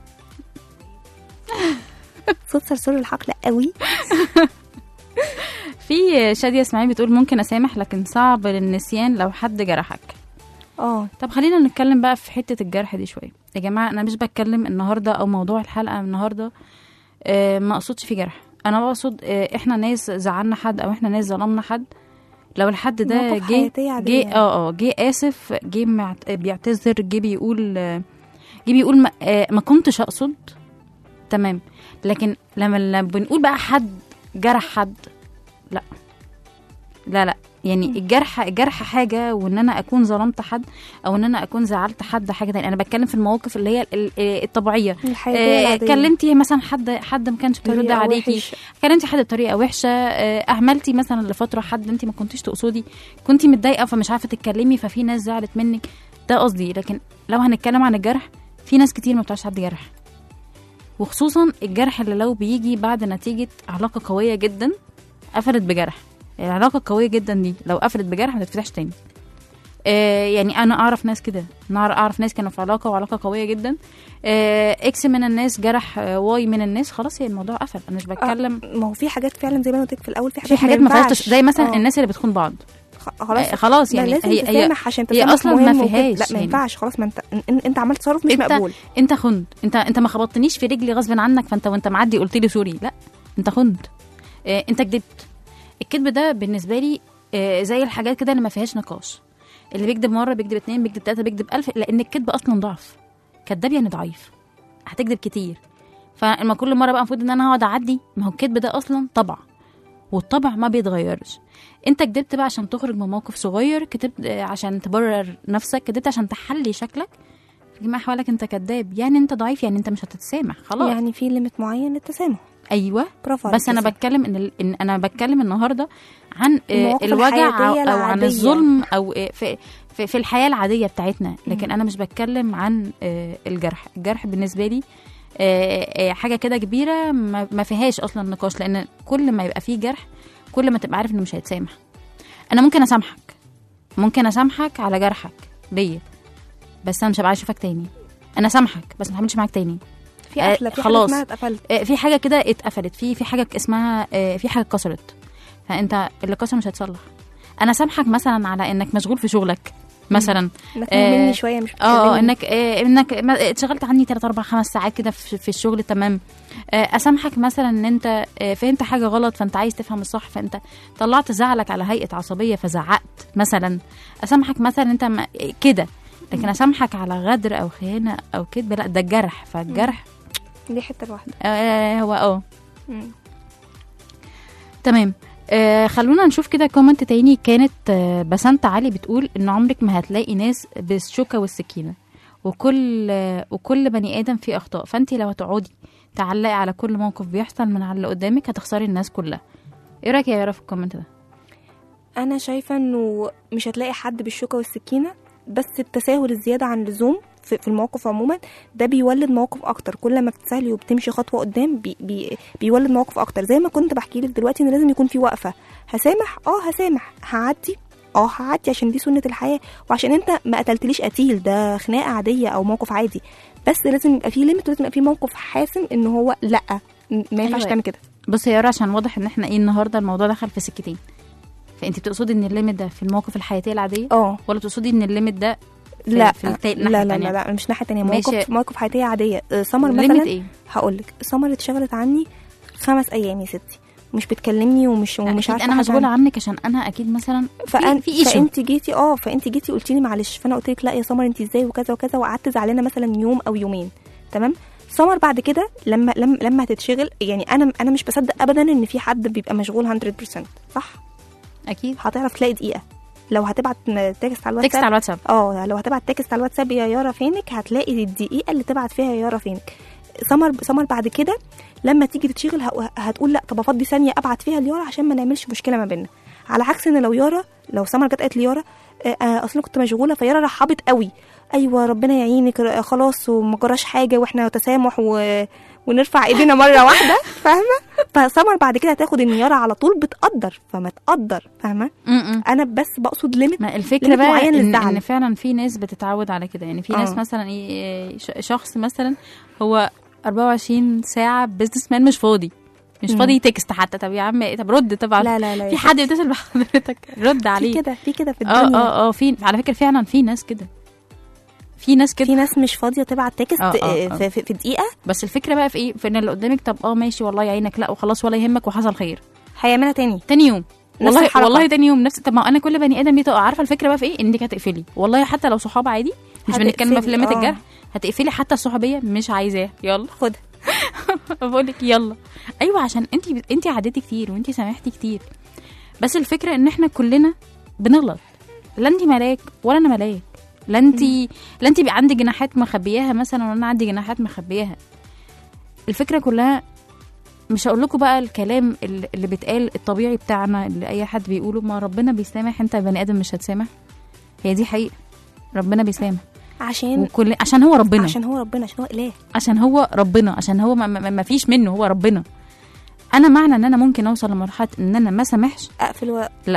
صوت صرصور الحقل قوي في شاديه اسماعيل بتقول ممكن اسامح لكن صعب للنسيان لو حد جرحك اه طب خلينا نتكلم بقى في حته الجرح دي شويه يا جماعه انا مش بتكلم النهارده او موضوع الحلقه النهارده آه ما اقصدش في جرح انا بقصد آه احنا ناس زعلنا حد او احنا ناس ظلمنا حد لو الحد ده مواقف جه حياتية عادية. جه اه اه جه اسف جه معت- بيعتذر جه بيقول آه، جه بيقول ما, آه ما كنتش اقصد تمام لكن لما لما بنقول بقى حد جرح حد لا لا لا يعني الجرح الجرح حاجه وان انا اكون ظلمت حد او ان انا اكون زعلت حد حاجه تانية انا بتكلم في المواقف اللي هي ال- ال- الطبيعيه الحياتية آه، العادية. كلمتي مثلا حد حد ما كانش بيرد طريقة عليكي وحش. كلمتي حد بطريقه وحشه آه، اهملتي مثلا لفتره حد انت ما كنتيش تقصدي كنتي متضايقه فمش عارفه تتكلمي ففي ناس زعلت منك ده قصدي لكن لو هنتكلم عن الجرح في ناس كتير ما بتعرفش تعدي جرح وخصوصا الجرح اللي لو بيجي بعد نتيجه علاقه قويه جدا قفلت بجرح العلاقه القويه جدا دي لو قفلت بجرح ما تتفتحش تاني آه يعني انا اعرف ناس كده انا اعرف ناس كانوا في علاقه وعلاقه قويه جدا آه اكس من الناس جرح آه واي من الناس خلاص هي الموضوع قفل انا مش بتكلم آه، ما هو في حاجات فعلا زي ما انا قلت لك في الاول في حاجات في حاجات ما فيهاش ينفعش. تش- زي مثلا آه. الناس اللي بتخون بعض خ- خلاص آه، خلاص لا، يعني لازم هي- هي- تسامح عشان هي تسامح أصلاً ما مهم وكده. فيهاش لا ما يعني. ينفعش خلاص ما انت إن- انت عملت تصرف مش انت مقبول انت خنت انت انت ما خبطتنيش في رجلي غصب عنك فانت وانت معدي قلت لي سوري لا انت خنت اه انت كدبت الكذب ده بالنسبه لي اه زي الحاجات كده اللي ما فيهاش نقاش اللي بيكذب مره بيكذب اتنين بيكذب تلاته بيكذب الف لان الكذب اصلا ضعف كذاب يعني ضعيف هتكذب كتير فلما كل مره بقى المفروض ان انا هقعد اعدي ما هو الكذب ده اصلا طبع والطبع ما بيتغيرش انت كدبت بقى عشان تخرج من موقف صغير كدبت اه، عشان تبرر نفسك كدبت عشان تحلي شكلك في جميع احوالك انت كذاب يعني انت ضعيف يعني انت مش هتتسامح خلاص يعني يعني في ليميت معين للتسامح ايوه برافو عليك بس انا يا سارة. بتكلم ان, ال- إن انا بتكلم النهارده عن آه، المواقف الوجع او, الحياتية أو عن العادية. الظلم او آه، في في, في الحياه العاديه بتاعتنا لكن انا مش بتكلم عن آه، الجرح الجرح بالنسبه لي آه، آه، حاجه كده كبيره ما ما فيهاش اصلا نقاش لان كل ما يبقى فيه جرح كل ما تبقى عارف انه مش هيتسامح انا ممكن اسامحك ممكن اسامحك على جرحك ليا بس انا مش هبقى عايز اشوفك تاني انا سامحك بس ما هعملش معاك تاني في آه، قفله في حاجه خلاص. اسمها اتقفلت آه، في حاجه كده اتقفلت في في حاجه اسمها آه، في حاجه اتكسرت فانت اللي اتكسر مش هيتصلح انا سامحك مثلا على انك مشغول في شغلك مثلا انك آه، مهمني شويه مش اه اه بتكلمني. انك آه انك ما- اتشغلت عني 3 4 5 ساعات كده في, في الشغل تمام آه اسامحك مثلا ان انت آه فهمت حاجه غلط فانت عايز تفهم الصح فانت طلعت زعلك على هيئه عصبيه فزعقت مثلا اسامحك مثلا انت ما- كده لكن اسامحك على غدر او خيانه او كذب لا ده الجرح فالجرح دي حته لوحدها آه هو اه مم. تمام آه خلونا نشوف كده كومنت تاني كانت آه بسنت علي بتقول ان عمرك ما هتلاقي ناس بالشوكة والسكينة وكل آه وكل بني ادم فيه اخطاء فانت لو هتقعدي تعلقي على كل موقف بيحصل من على اللي قدامك هتخسري الناس كلها ايه رايك يا يارا في الكومنت ده انا شايفه انه مش هتلاقي حد بالشوكه والسكينه بس التساهل الزياده عن اللزوم في في المواقف عموما ده بيولد مواقف اكتر كل ما بتسهلي وبتمشي خطوه قدام بي بي بيولد مواقف اكتر زي ما كنت بحكي لك دلوقتي ان لازم يكون في وقفه هسامح اه هسامح هعدي اه هعدي عشان دي سنه الحياه وعشان انت ما قتلتليش قتيل ده خناقه عاديه او موقف عادي بس لازم يبقى في ليميت ولازم يبقى في موقف حاسم ان هو لا م- ما ينفعش أيوة. تعمل كده بصي يا يارا عشان واضح ان احنا ايه النهارده الموضوع دخل في سكتين فانت بتقصدي ان الليميت ده في المواقف الحياتيه العاديه اه ولا تقصدي ان الليميت ده في لا في التا- لا الناحية لا لا, التانية؟ لا مش ناحيه تانية ماشي. موقف موقف حياتيه عاديه آه، سمر الليميت مثلا ايه هقول لك سمر اتشغلت عني خمس ايام يا ستي مش بتكلمني ومش ومش مش عارفه انا حاجة مشغوله عنها. عنك عشان انا اكيد مثلا فأن... في ايشو فانت جيتي اه فانت جيتي قلتي لي معلش فانا قلت لك لا يا سمر انت ازاي وكذا وكذا وقعدت زعلانه مثلا يوم او يومين تمام سمر بعد كده لما لما لما هتتشغل يعني انا انا مش بصدق ابدا ان في حد بيبقى مشغول 100% صح اكيد هتعرف تلاقي دقيقه لو هتبعت تكست على الواتساب تكست على الواتساب اه لو هتبعت تكست على الواتساب يا يارا فينك هتلاقي الدقيقه اللي تبعت فيها يا يارا فينك سمر سمر بعد كده لما تيجي تتشغل ه- هتقول لا طب افضي ثانيه ابعت فيها ليارا عشان ما نعملش مشكله ما بيننا على عكس ان لو يارا لو سمر جت قالت ليارا آه، آه، اصلا كنت مشغوله فيارا رحبت قوي ايوه ربنا يعينك آه، خلاص وما جراش حاجه واحنا تسامح و... ونرفع ايدينا مره واحده فاهمه فسمر بعد كده هتاخد ان يارا على طول بتقدر فما تقدر فاهمه م-م. انا بس بقصد ليميت ما الفكره ليميت بقى معين إن, للزعل. ان فعلا في ناس بتتعود على كده يعني في ناس آه. مثلا إيه ش- شخص مثلا هو 24 ساعه بزنس مان مش فاضي مش مم. فاضي تكست حتى طب يا عم طب رد طبعا لا لا لا في حد يتصل بحضرتك رد في عليه كده في كده في اه الدنيا اه اه في على فكره فعلا في ناس كده في ناس كده في ناس مش فاضيه تبعت تكست آه، آه، آه، آه. في, في, في دقيقه بس الفكره بقى في ايه في ان اللي قدامك طب اه ماشي والله يعينك لا وخلاص ولا يهمك وحصل خير هيعملها تاني تاني يوم نفس والله الحركة. والله تاني يوم نفس طب ما انا كل بني ادم بيتقع عارفه الفكره بقى في ايه انك هتقفلي والله حتى لو صحاب عادي مش هتقفلي، بنتكلم في ليميت آه. الجرح هتقفلي حتى الصحوبيه مش عايزاه يلا خد بقول لك يلا ايوه عشان انت انت عديتي كتير وانت سامحتي كتير بس الفكره ان احنا كلنا بنغلط لا انت ملاك ولا انا ملاك لا انت لا انت بقى عندي جناحات مخبياها مثلا ولا انا عندي جناحات مخبياها الفكره كلها مش هقول لكم بقى الكلام اللي اللي بيتقال الطبيعي بتاعنا اللي اي حد بيقوله ما ربنا بيسامح انت بني ادم مش هتسامح هي دي حقيقه ربنا بيسامح عشان وكل عشان هو ربنا عشان هو ربنا عشان هو اله عشان هو ربنا عشان هو ما, ما, ما فيش منه هو ربنا انا معنى ان انا ممكن اوصل لمرحله ان انا ما سامحش اقفل و... لا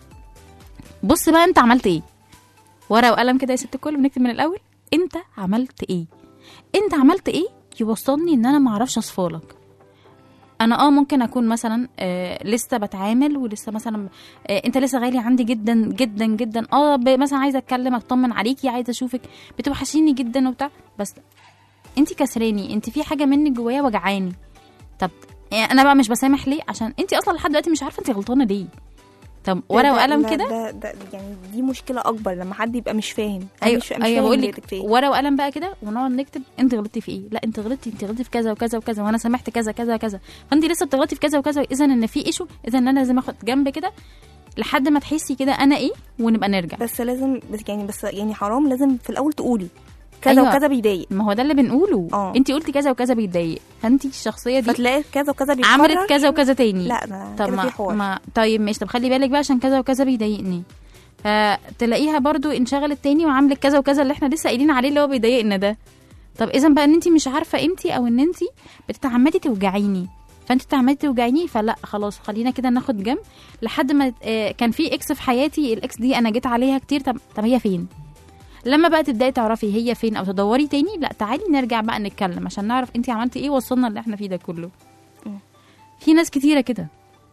بص بقى انت عملت ايه ورقه وقلم كده يا ست الكل بنكتب من الاول انت عملت ايه انت عملت ايه يوصلني ان انا ما اعرفش اصفالك انا اه ممكن اكون مثلا آه لسه بتعامل ولسه مثلا آه انت لسه غالي عندي جدا جدا جدا اه ب- مثلا عايزه اتكلم اطمن عليكي عايزه اشوفك بتوحشيني جدا وبتاع بس انت كسراني انت في حاجه منك جوايا وجعاني طب يعني انا بقى مش بسامح ليه عشان انت اصلا لحد دلوقتي مش عارفه انت غلطانه ليه طب ورقه ده- وقلم ده- كده ده, ده يعني دي مشكله اكبر لما حد يبقى مش فاهم أنا ايوه مش, مش ايوه فاهم بقول نيتك لك في إيه. ورقه وقلم بقى كده ونقعد نكتب انت غلطتي في ايه لا انت غلطتي انت غلطتي في كذا وكذا وكذا وانا سامحت كذا كذا كذا فانت لسه بتغلطي في كذا وكذا اذا ان في ايشو اذا ان انا لازم اخد جنب كده لحد ما تحسي كده انا ايه ونبقى نرجع بس لازم بس يعني بس يعني حرام لازم في الاول تقولي كذا أيوة. وكذا بيضايق ما هو ده اللي بنقوله اه. انت قلتي كذا وكذا بيضايق فانت الشخصيه دي فتلاقي كذا وكذا بيتكرر عملت كذا وكذا تاني لا ده طب كده ما, في حوار ما طيب ماشي طب خلي بالك بقى عشان كذا وكذا بيضايقني فتلاقيها برضو انشغلت تاني وعملت كذا وكذا اللي احنا لسه قايلين عليه اللي هو بيضايقنا ده طب اذا بقى ان انت مش عارفه قيمتي او ان انت بتتعمدي توجعيني فانت بتتعمدي توجعيني فلا خلاص خلينا كده ناخد جنب لحد ما آه، كان في اكس في حياتي الاكس دي انا جيت عليها كتير طب طب هي فين لما بقى تبداي تعرفي هي فين او تدوري تاني لا تعالي نرجع بقى نتكلم عشان نعرف انت عملتي ايه وصلنا اللي احنا فيه ده كله مم. في ناس كتيره كده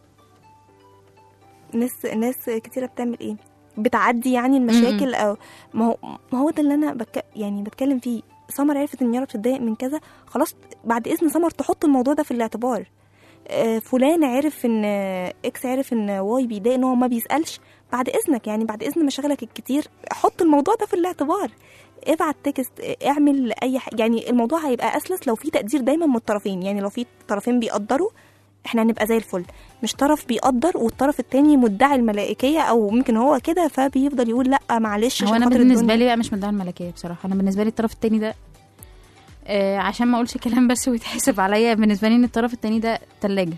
ناس ناس كتيره بتعمل ايه بتعدي يعني المشاكل او ما هو ما هو ده اللي انا بك يعني بتكلم فيه سمر عرفت ان يارا بتتضايق من كذا خلاص بعد اذن سمر تحط الموضوع ده في الاعتبار آه، فلان عرف ان آه، اكس عرف ان واي بيضايق ان هو ما بيسالش بعد اذنك يعني بعد اذن مشاغلك الكتير حط الموضوع ده في الاعتبار ابعت تكست آه، اعمل اي حاجه يعني الموضوع هيبقى اسلس لو في تقدير دايما من الطرفين يعني لو في طرفين بيقدروا احنا هنبقى زي الفل مش طرف بيقدر والطرف التاني مدعي الملائكيه او ممكن هو كده فبيفضل يقول لا معلش هو عشان انا خاطر بالنسبه الدنيا. لي بقى مش مدعي الملكيه بصراحه انا بالنسبه لي الطرف التاني ده آه عشان ما اقولش كلام بس ويتحسب عليا بالنسبه لي ان الطرف التاني ده تلاجة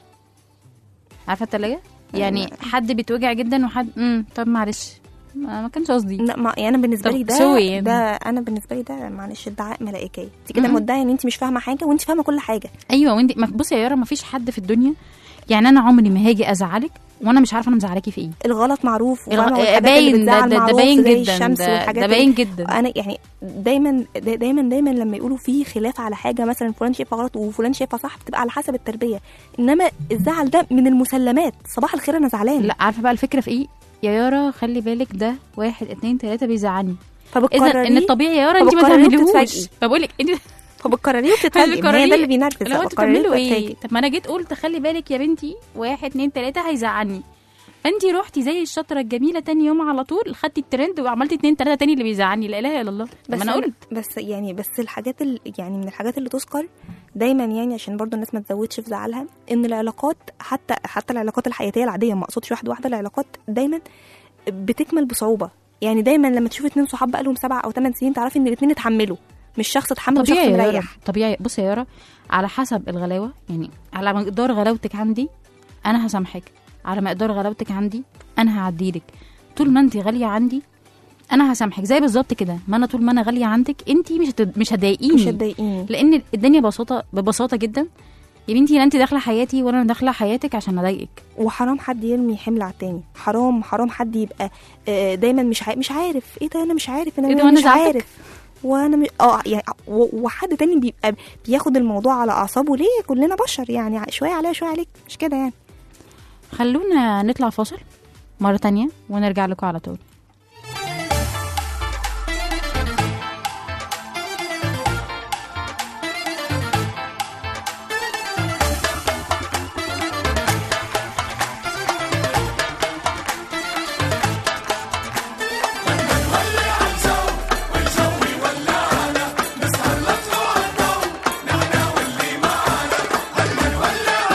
عارفه التلاجة يعني حد بيتوجع جدا وحد امم طب معلش ما ما كانش قصدي لا ما يعني انا بالنسبه طب لي ده سوي يعني. ده انا بالنسبه لي ده معلش ادعاء ملائكيه انت كده مم. مدعي ان انت مش فاهمه حاجه وانت فاهمه كل حاجه ايوه وانت ما- بصي يا يارا ما فيش حد في الدنيا يعني انا عمري ما هاجي ازعلك وانا مش عارفه انا مزعلاكي في ايه الغلط معروف الغ- وفاهمة آه، والحاجات اللي باين ده بتزعل ده, ده معروف باين زي جدا الشمس ده, والحاجات ده اللي- باين جدا انا يعني دايما دا- دايما دايما لما يقولوا في خلاف على حاجه مثلا فلان شايفها غلط وفلان شايفها صح بتبقى على حسب التربيه انما الزعل ده من المسلمات صباح الخير انا زعلان لا عارفه بقى الفكره في ايه يا يارا خلي بالك ده واحد اتنين تلاته بيزعلني اذا ان فبتقرريه الطبيعي يا يارا انت ما فبتقرريه تعملوش وبتتفاجئي. فبقول لك انت فبتقرريه وبتتفاجئي ما هي ده اللي بينرفز لو بقى، انتوا بتقرريه بتعملوا وبتتفاجئي. ايه طب ما انا جيت قلت خلي بالك يا بنتي واحد اتنين تلاته هيزعلني فانت رحتي زي الشطره الجميله تاني يوم على طول خدتي الترند وعملتي اتنين تلاته تاني اللي بيزعلني لا اله الا الله طب بس ما انا قلت بس يعني بس الحاجات ال يعني من الحاجات اللي تذكر دايما يعني عشان برضو الناس ما تزودش في زعلها ان العلاقات حتى حتى العلاقات الحياتيه العاديه ما اقصدش واحده واحده العلاقات دايما بتكمل بصعوبه يعني دايما لما تشوف اتنين صحاب بقالهم سبع او ثمان سنين تعرفي ان الاتنين اتحملوا مش شخص اتحمل وشخص طبيعي يا يارا مريح طبيعي بصي يا يارا على حسب الغلاوه يعني على مقدار غلاوتك عندي انا هسامحك على مقدار غلاوتك عندي انا هعديلك طول ما انت غاليه عندي انا هسامحك زي بالظبط كده ما انا طول ما انا غاليه عندك انت مش هتد... مش هتضايقيني مش هتضايقيني لان الدنيا ببساطه ببساطه جدا يا بنتي لا انت داخله حياتي ولا انا داخله حياتك عشان اضايقك وحرام حد يرمي حمل على التاني حرام حرام حد يبقى آه، دايما مش عارف مش عارف ايه ده انا مش عارف انا ايه ده وانا مش زعلتك؟ عارف وانا مش اه يعني و- وحد تاني بيبقى بياخد الموضوع على اعصابه ليه كلنا بشر يعني شويه عليا شويه عليك مش كده يعني خلونا نطلع فاصل مره تانية ونرجع لكم على طول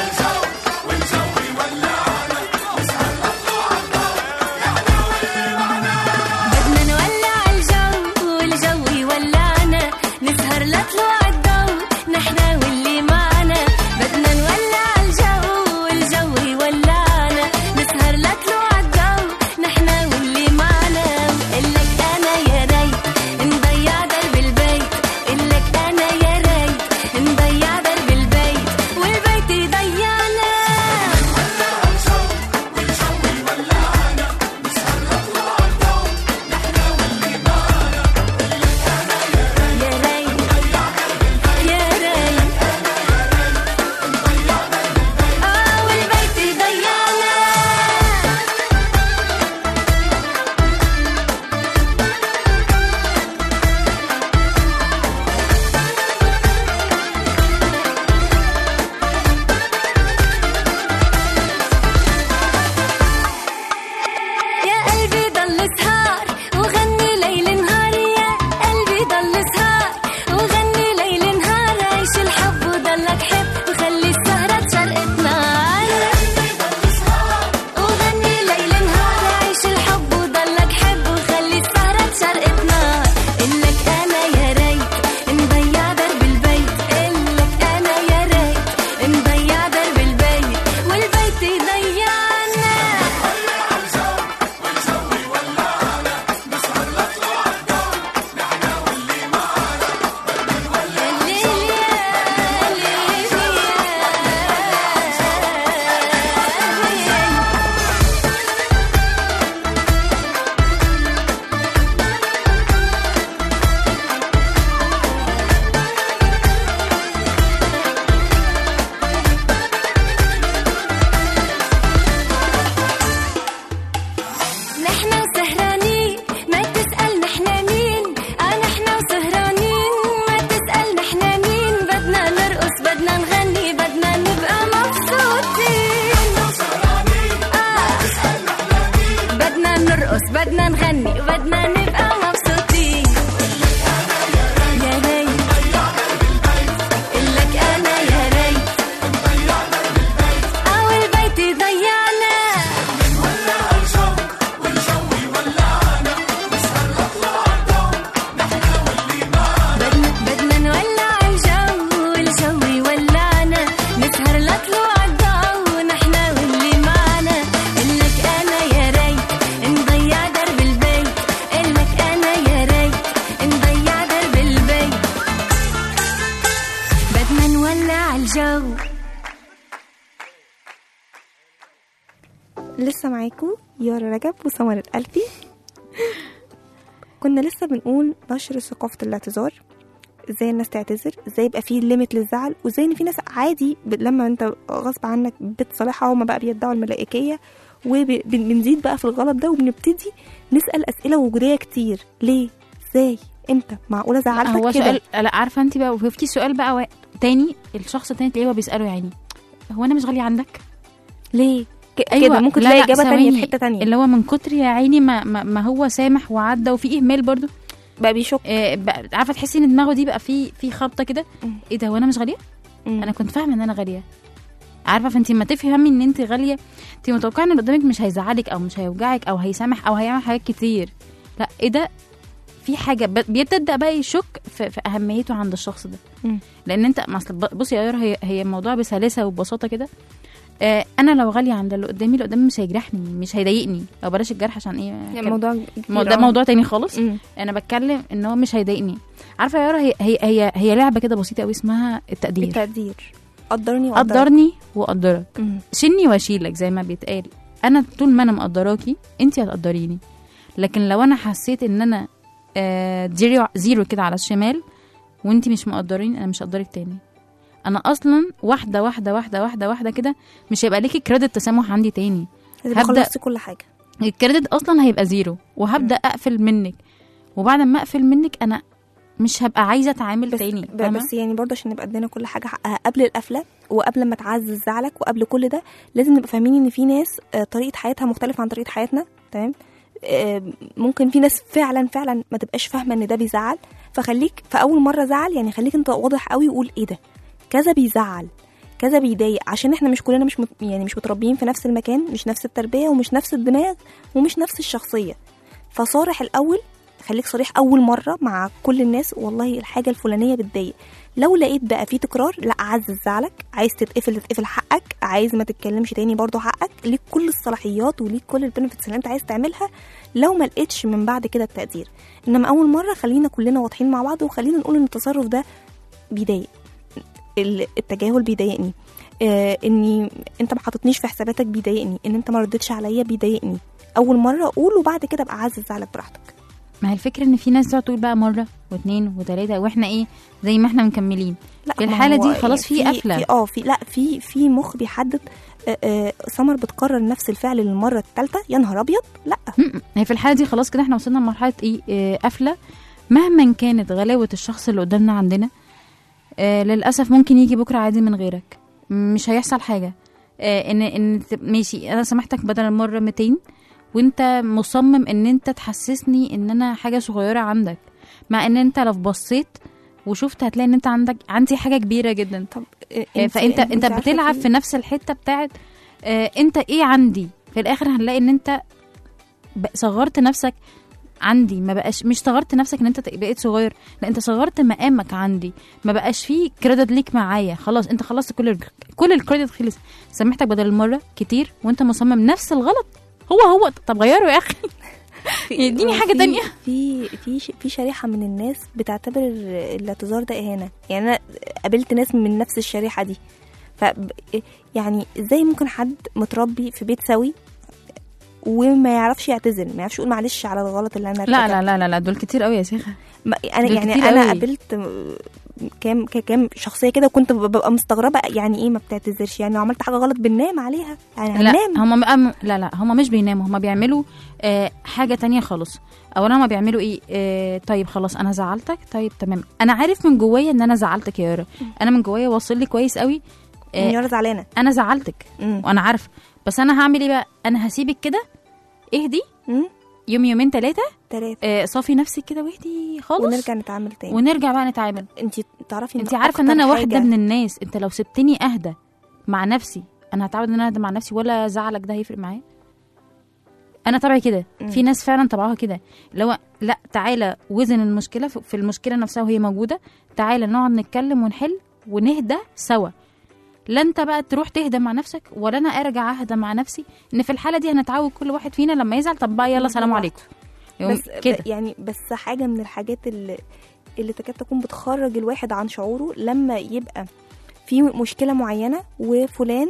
والجو نرقص بدنا نغني بدنا نبقى مبسوطين يا ريت قلك انا يا ريت او البيت ضيعنا بدنا بدنا نولع الجو والجو يولعنا نسهر لطلوع الضو ونحن واللي معنا قلك انا يا ريت نضيع درب البيت قلك انا يا ريت نضيع درب البيت بدنا نولع الجو لسه معاكم يارا رجب وسمر الألفي كنا لسه بنقول نشر ثقافة الاعتذار ازاي الناس تعتذر ازاي يبقى في ليميت للزعل وازاي ان في ناس عادي ب- لما انت غصب عنك بتصالحها هما بقى بيدعوا الملائكية وبنزيد بقى في الغلط ده وبنبتدي نسأل أسئلة وجودية كتير ليه ازاي امتى معقولة هو زعلتك كده سؤال لا عارفه انت بقى وفي سؤال بقى وا- تاني الشخص التاني تلاقيه هو بيساله يعني هو انا مش غاليه عندك ليه ك- أيوة، كده ممكن لا، تلاقي لا، إجابة تانية في ثواني. حتة تانية اللي هو من كتر يا عيني ما, ما, ما هو سامح وعدى وفي اهمال برضو بقى بيشك آه بقى عارفه تحسي ان دماغه دي بقى في في خبطه كده مم. ايه ده هو انا مش غاليه مم. انا كنت فاهمه ان انا غاليه عارفه فانت لما تفهمي ان انت غاليه انت متوقعه ان اللي قدامك مش هيزعلك او مش هيوجعك او هيسامح او هيعمل حاجات كتير لا ايه ده في حاجه ب- بيبدا بقى يشك في, في اهميته عند الشخص ده مم. لان انت ما أصل ب- بصي يا يارا هي هي الموضوع بسلاسه وببساطه كده آه انا لو غاليه عند اللي قدامي اللي قدامي مش هيجرحني مش هيضايقني او بلاش الجرح عشان ايه يعني كده. الموضوع مو- كبير ده أوي. موضوع تاني خالص مم. انا بتكلم ان هو مش هيضايقني عارفه يا يارا هي هي هي, هي لعبه كده بسيطه قوي اسمها التقدير التقدير قدرني وقدرك قدرني وقدرك مم. شيلني واشيلك زي ما بيتقال انا طول ما انا مقدراكي انت هتقدريني لكن لو انا حسيت ان انا آه، زيرو زيرو كده على الشمال وانت مش مقدرين انا مش هقدرك تاني انا اصلا واحده واحده واحده واحده واحده كده مش هيبقى ليكي كريدت تسامح عندي تاني لازم هبدأ- خلصت كل حاجة الكريدت اصلا هيبقى زيرو وهبدا اقفل منك وبعد ما اقفل منك انا مش هبقى عايزه اتعامل بس تاني ب- فاهمة؟ بس يعني برضه عشان نبقى ادينا كل حاجه حقها قبل القفله وقبل ما تعزز زعلك وقبل كل ده لازم نبقى فاهمين ان في ناس آه، طريقه حياتها مختلفه عن طريقه حياتنا تمام آه، ممكن في ناس فعلا فعلا ما تبقاش فاهمه ان ده بيزعل فخليك في اول مره زعل يعني خليك انت واضح قوي وقول ايه ده كذا بيزعل كذا بيضايق عشان احنا مش كلنا مش مت... يعني مش متربيين في نفس المكان مش نفس التربيه ومش نفس الدماغ ومش نفس الشخصيه فصارح الاول خليك صريح اول مره مع كل الناس والله الحاجه الفلانيه بتضايق لو لقيت بقى في تكرار لا عزز زعلك عايز تتقفل تتقفل حقك عايز ما تتكلمش تاني برضو حقك ليك كل الصلاحيات وليك كل البنفيتس اللي انت عايز تعملها لو ما لقيتش من بعد كده التقدير انما اول مره خلينا كلنا واضحين مع بعض وخلينا نقول ان التصرف ده بيضايق ال- التجاهل بيضايقني آه اني انت ما حطيتنيش في حساباتك بيضايقني ان انت ما ردتش عليا بيضايقني اول مره اقول وبعد كده ابقى عزز زعلك براحتك ما هي الفكره ان في ناس تقعد تقول بقى مره واثنين وثلاثه واحنا ايه زي ما احنا مكملين لا في ما الحالة هو دي خلاص في قفلة. في اه في لا في في مخ بيحدد آه، آه، سمر بتكرر نفس الفعل للمره الثالثه يا نهار ابيض لا م-م. هي في الحاله دي خلاص كده احنا وصلنا لمرحله ايه آه، قفله مهما كانت غلاوه الشخص اللي قدامنا عندنا آه للاسف ممكن يجي بكره عادي من غيرك مش هيحصل حاجه آه ان ان ت- ماشي انا سامحتك بدل المره 200 وانت مصمم ان انت تحسسني ان انا حاجه صغيره عندك مع ان انت لو بصيت وشفت هتلاقي ان انت عندك عندي حاجه كبيره جدا طب آه، آه، فانت انت عارفة بتلعب في نفس الحته بتاعت آه، انت ايه عندي في الاخر هنلاقي ان انت ب- صغرت نفسك عندي ما بقاش مش صغرت نفسك ان انت ت- بقيت صغير لا انت صغرت مقامك عندي ما بقاش فيه كريدت ليك معايا خلاص انت خلصت كل ال- كل الكريدت خلص سامحتك بدل المره كتير وانت مصمم نفس الغلط هو هو طب غيره يا اخي يديني حاجة في- تانية. في في ش- في شريحه من الناس بتعتبر الاعتذار ده اهانه يعني انا قابلت ناس من نفس الشريحه دي ف يعني ازاي ممكن حد متربي في بيت سوي وما يعرفش يعتذر ما يعرفش يقول معلش على الغلط اللي انا لا ارتكبته. لا لا لا, لا دول كتير قوي يا شيخه ما انا دول يعني كتير انا قوي. قابلت م- كام ك- كام شخصيه كده وكنت ببقى مستغربه يعني ايه ما بتعتذرش يعني لو عملت حاجه غلط بننام عليها يعني لا هننام هم بقى م... لا لا هم مش بيناموا هم بيعملوا آه حاجه تانية خالص اولا هم بيعملوا ايه آه طيب خلاص انا زعلتك طيب تمام انا عارف من جوايا ان انا زعلتك يا يارا انا من جوايا واصل لي كويس قوي يعني آه يارا زعلانه انا زعلتك مم. وانا عارفه بس انا هعمل ايه بقى انا هسيبك كده اهدي مم. يوم يومين ثلاثه تلاتة آه صافي نفسك كده واهدي خالص ونرجع نتعامل تاني ونرجع بقى نتعامل انت تعرفي انت عارفه ان أكتر انا واحده حاجة- من الناس انت لو سبتني اهدى مع نفسي انا هتعود ان انا اهدى مع نفسي ولا زعلك ده هيفرق معايا انا طبعي كده مم. في ناس فعلا طبعها كده اللي هو لا تعالى وزن المشكله في في المشكله نفسها وهي موجوده تعالى نقعد نتكلم ونحل ونهدى سوا لا انت بقى تروح تهدى مع نفسك ولا انا ارجع اهدى مع نفسي ان في الحاله دي هنتعود كل واحد فينا لما يزعل طب بقى يلا سلام عليكم يوم بس كده ب- يعني بس حاجه من الحاجات اللي اللي تكاد تكون بتخرج الواحد عن شعوره لما يبقى في مشكله معينه وفلان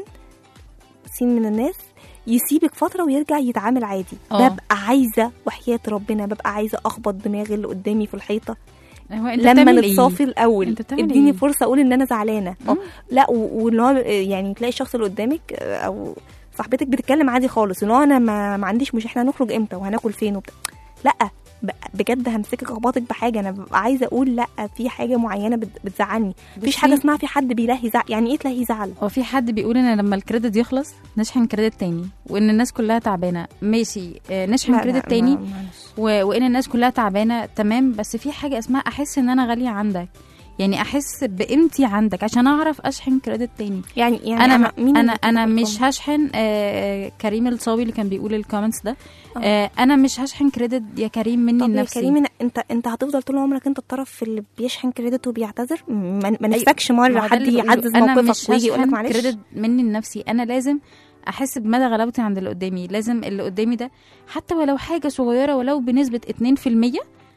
سين من الناس يسيبك فتره ويرجع يتعامل عادي اه. ببقى عايزه وحياه ربنا ببقى عايزه اخبط دماغي اللي قدامي في الحيطه هو انت لما بتعمل ايه؟ نتصافي الاول انت بتعمل اديني ايه؟ فرصه اقول ان انا زعلانه اه مم. لا و- واللي هو يعني تلاقي الشخص اللي قدامك آه، او صاحبتك بتتكلم عادي خالص اللي هو انا ما, ما عنديش مش احنا هنخرج امتى وهناكل فين وبتاع لا ب- بجد همسكك اخبطك بحاجه انا ببقى عايزه اقول لا في حاجه معينه بت- بتزعلني مفيش بصي- حاجه اسمها في حد بيلهي زعل يعني ايه تلهي زعل هو في حد بيقول ان لما الكريدت يخلص نشحن كريدت تاني وان الناس كلها تعبانه ماشي آه، نشحن لا، كريدت لا، تاني ما- معلش. و... وان الناس كلها تعبانه تمام بس في حاجه اسمها احس ان انا غاليه عندك يعني احس بقيمتي عندك عشان اعرف اشحن كريدت تاني يعني يعني انا ما مين انا اللي انا بيكتب مش هشحن آه كريم الصاوي اللي كان بيقول الكومنتس ده آه. آه انا مش هشحن كريدت يا كريم مني طب يا لنفسي كريم انت انت هتفضل طول عمرك انت الطرف اللي بيشحن كريدت وبيعتذر ما, ما نفسكش ما مره هو ده حد اللي بقوله. يعزز انا موقفك مش ويجي يقول لك هشحن معلش كريدت مني لنفسي انا لازم احس بمدى غلاوتي عند اللي قدامي لازم اللي قدامي ده حتى ولو حاجه صغيره ولو بنسبه 2%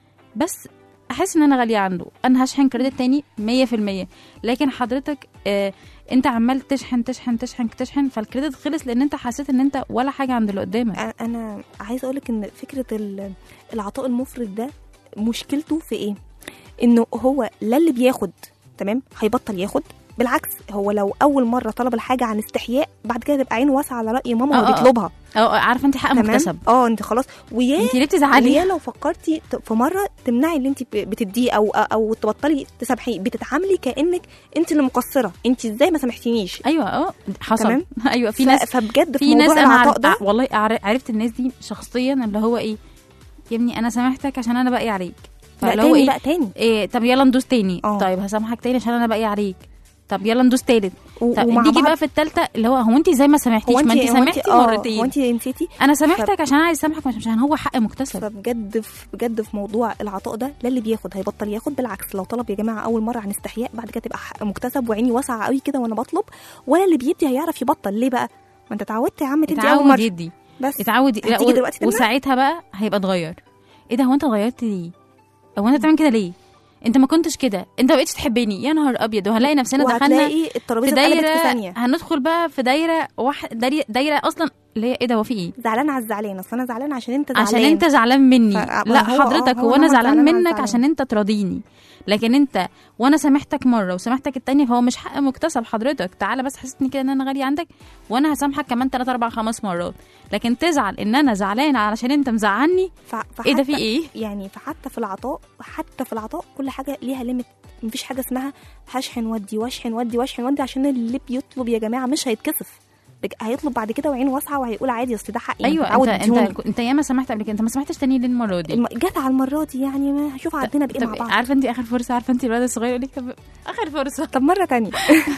بس احس ان انا غاليه عنده انا هشحن كريدت تاني 100% لكن حضرتك آه انت عمال تشحن تشحن تشحن تشحن فالكريدت خلص لان انت حسيت ان انت ولا حاجه عند اللي قدامك أ- انا عايزه اقولك ان فكره ال- العطاء المفرط ده مشكلته في ايه انه هو لا اللي بياخد تمام هيبطل ياخد بالعكس هو لو اول مره طلب الحاجه عن استحياء بعد كده تبقى عينه واسعه على راي ماما آه، وهو آه، آه. بيطلبها اه عارفه انت حق تمام مكتسب اه انت خلاص ويا انت ليه بتزعلي ويا لو فكرتي ت- في مره تمنعي اللي انت ب- بتديه او او تبطلي تسامحيه بتتعاملي كانك انت اللي مقصره انت ازاي ما سامحتينيش ايوه اه حصل تمام؟ ايوه في ف- ناس فبجد في في ناس موضوع انا العطاء عرف... ده والله أعر- عرفت الناس دي شخصيا اللي هو ايه يا ابني انا سامحتك عشان انا باقي عليك لا فاللي هو تاني ايه بقى تاني إيه طب يلا ندوس تاني اه. طيب هسامحك تاني عشان انا باقي عليك طب يلا ندوس تالت و- طب ومع تيجي بعض- بقى في التالتة اللي هو هو انت زي ما سامحتيش ما انت هو سامحتي آه، مرتين هو انت نسيتي انا سامحتك عشان انا عايز اسامحك مش عشان هو حق مكتسب فبجد في بجد في موضوع العطاء ده لا اللي بياخد هيبطل ياخد بالعكس لو طلب يا جماعه اول مره عن استحياء بعد كده تبقى حق مكتسب وعيني واسعه قوي كده وانا بطلب ولا اللي بيدي هيعرف يبطل ليه بقى ما انت اتعودت يا عم تدي اول اتعود مره يدي بس اتعود لا هتيجي و... دلوقتي تمنع؟ وساعتها بقى هيبقى اتغير ايه ده هو انت اتغيرت ليه هو انت بتعمل كده ليه انت ما كنتش كده انت ما بقتش تحبني يا نهار ابيض وهنلاقي نفسنا دخلنا وهتلاقي في الترابيزه اتقلبت دايره في ثانيه هندخل بقى في دايره واحد دايره, دايرة اصلا اللي هي ايه ده هو في ايه زعلان على الزعلان اصل انا زعلان عشان انت زعلان عشان انت زعلان مني ف- لا هو- حضرتك هو هو انا هو زعلان زعلان على منك الزعلان. عشان انت تراضيني لكن انت وانا سامحتك مره وسامحتك التانية فهو مش حق مكتسب حضرتك تعالى بس حسسني كده ان انا غاليه عندك وانا هسامحك كمان 3 4 5 مرات لكن تزعل ان انا زعلان علشان انت مزعلني ف... ايه ده فحتى- في ايه يعني فحتى في العطاء حتى في العطاء كل حاجه ليها ليميت مفيش حاجه اسمها هشحن ودي واشحن ودي واشحن ودي عشان اللي بيطلب يا جماعه مش هيتكسف بج- هيطلب بعد كده وعينه واسعه وهيقول عادي اصل ده حقي ايوه متعود انت اديهوني. انت انت ياما سمحت قبل كده انت ما سمحتش تاني ليه المره دي الم- جت على المره دي يعني ما هشوف عدينا بايه مع طب بعض عارفه انت اخر فرصه عارفه انت الولد الصغير يقول لك طب اخر فرصه طب مره تانية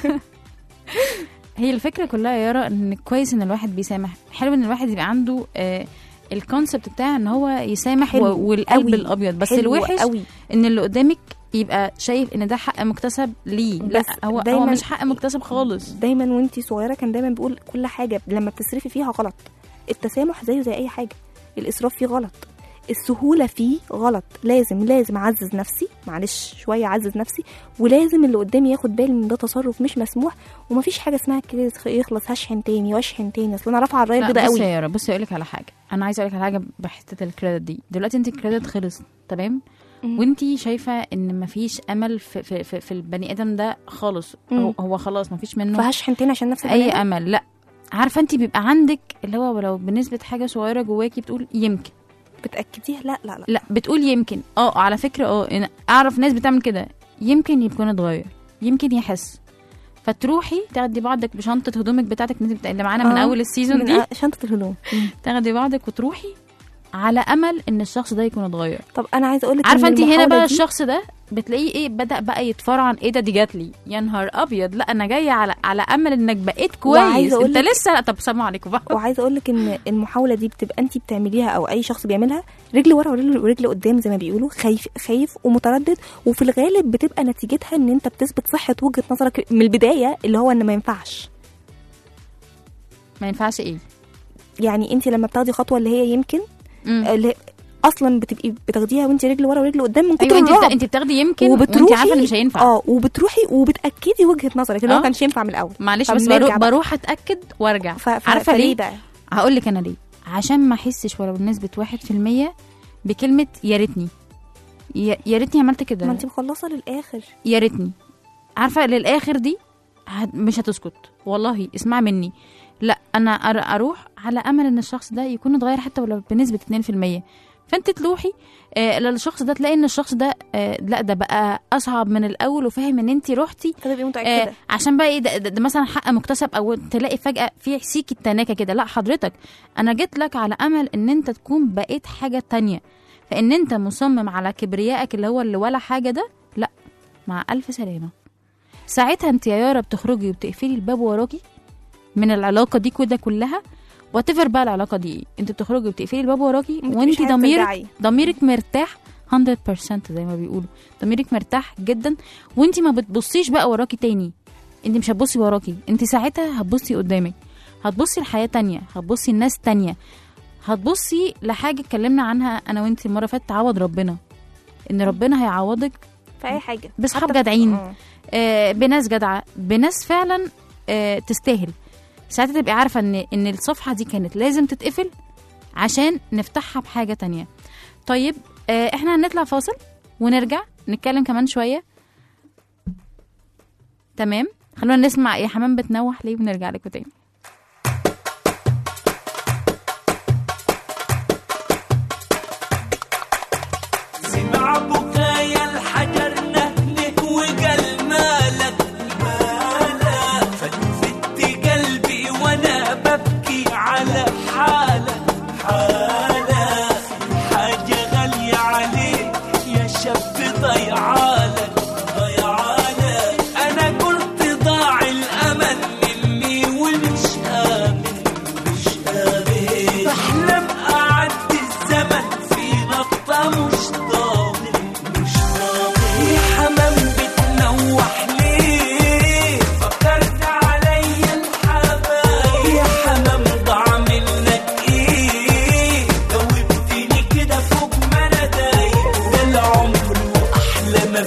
هي الفكره كلها يا يارا ان كويس ان الواحد بيسامح حلو ان الواحد يبقى عنده آه الكونسبت بتاع ان هو يسامح حلو و- والقلب قوي. الابيض بس حلو الوحش قوي ان اللي قدامك يبقى شايف ان ده حق مكتسب ليه لا بس هو هو دايماً- مش حق مكتسب خالص دايما وانتي صغيره كان دايما بيقول كل حاجه لما بتصرفي فيها غلط التسامح زيه زي اي حاجه الاسراف فيه غلط السهوله فيه غلط لازم لازم اعزز نفسي معلش شويه اعزز نفسي ولازم اللي قدامي ياخد باله ان ده تصرف مش مسموح ومفيش حاجه اسمها كده يخلص هشحن تاني واشحن تاني اصل انا رافعه الرايه لا البيضاء بصي قوي يا يارا بصي اقول لك على حاجه انا عايزه اقول لك على حاجه بحته الكريدت دي دلوقتي انت الكريدت خلص تمام مم. وانت شايفه ان مفيش امل في في, في, في البني ادم ده خالص مم. هو, هو خلاص مفيش منه فهشحن تاني عشان نفس اي البني آدم؟ امل لا عارفه انت بيبقى عندك اللي هو ولو بنسبه حاجه صغيره جواكي بتقول يمكن بتاكديها لا لا لا لا بتقول يمكن اه على فكره اه أنا اعرف ناس بتعمل كده يمكن يكون اتغير يمكن يحس فتروحي تاخدي بعضك بشنطه هدومك بتاعتك اللي انت بتا- اللي معانا من آه، اول السيزون من دي آه، شنطه الهدوم تاخدي بعضك وتروحي على امل ان الشخص ده يكون اتغير طب انا عايزه اقول لك عارفه انت هنا بقى الشخص ده بتلاقيه ايه بدا بقى يتفرعن ايه ده دي جات لي يا نهار ابيض لا انا جايه على على امل انك بقيت كويس وعايزة أقول انت لك- لسه طب سلام عليكم بقى وعايزه اقول لك ان المحاوله دي بتبقى انت بتعمليها او اي شخص بيعملها رجل ورا ورجل, ورجل قدام زي ما بيقولوا خايف خايف ومتردد وفي الغالب بتبقى نتيجتها ان انت بتثبت صحه وجهه نظرك من البدايه اللي هو ان ما ينفعش ما ينفعش ايه يعني انت لما بتاخدي خطوه اللي هي يمكن مم. اللي اصلا بتبقي بتاخديها وانت رجل ورا ورجل قدام من كتر ايوه انت الرعب بتا... انت بتاخدي يمكن وانت وبتروحي عارفه ان مش هينفع اه وبتروحي وبتاكدي وجهه نظرك اللي آه. هو كانش ينفع من الاول معلش بس فبنرجع بروح, بقى. بروح اتاكد وارجع ف... ف... عارفه فليه ليه بقى هقول لك انا ليه عشان ما احسش ولو بنسبه 1% بكلمه يا ريتني يا يا ريتني عملت ما كده انت مخلصه للاخر يا ريتني عارفه للاخر دي هت- مش هتسكت والله اسمع مني لا انا أر- اروح على امل ان الشخص ده يكون اتغير حتى ولو بنسبه 2% فانت تروحي آه للشخص ده تلاقي ان الشخص ده آه لا ده بقى اصعب من الاول وفاهم ان انت روحتي فتبقي آه متاكده عشان بقى ايه ده, ده, ده مثلا حق مكتسب او تلاقي فجاه في سيكه تناكه كده لا حضرتك انا جيت لك على امل ان انت تكون بقيت حاجه تانية فان انت مصمم على كبريائك اللي هو اللي ولا حاجه ده لا مع الف سلامه ساعتها انت يا يارا بتخرجي وبتقفلي الباب وراكي من العلاقه دي كده كلها واتفر بقى العلاقه دي ايه انت بتخرجي وبتقفلي الباب وراكي ما وانت بتبقيش عايزة ضميرك ترجعي. ضميرك مرتاح 100% زي ما بيقولوا ضميرك مرتاح جدا وانت ما بتبصيش بقى وراكي تاني انت مش هتبصي وراكي انت ساعتها هتبصي قدامك هتبصي لحياه تانية هتبصي لناس تانية هتبصي لحاجه اتكلمنا عنها انا وانت المره اللي فاتت تعوض ربنا ان ربنا هيعوضك في اي حاجه بصحاب حتى في- جدعين. آه. آه، بناس جدعه بناس فعلا آه، تستاهل ساعتها تبقي عارفه ان ان الصفحه دي كانت لازم تتقفل عشان نفتحها بحاجه تانية طيب آه، احنا هنطلع فاصل ونرجع نتكلم كمان شويه تمام خلونا نسمع يا حمام بتنوح ليه ونرجع لكم تاني سمع بكايا الحجر نهله وقال مالك مالك فتفت قلبي وانا ببكي على حالك حالك حاجة غالية عليك يا شاب ضيعالك ضيعالك انا قلت ضاع الامل مني ومش امن مش امن بحلم اعدي الزمن في نقطة مش ضامن مش ضامن يا حمام بتنوح ليه فكرت عليا الحبايب يا حمام ضاع منك ايه جاوبتني كده فوق ما انا دايق ده العمر واحلى ما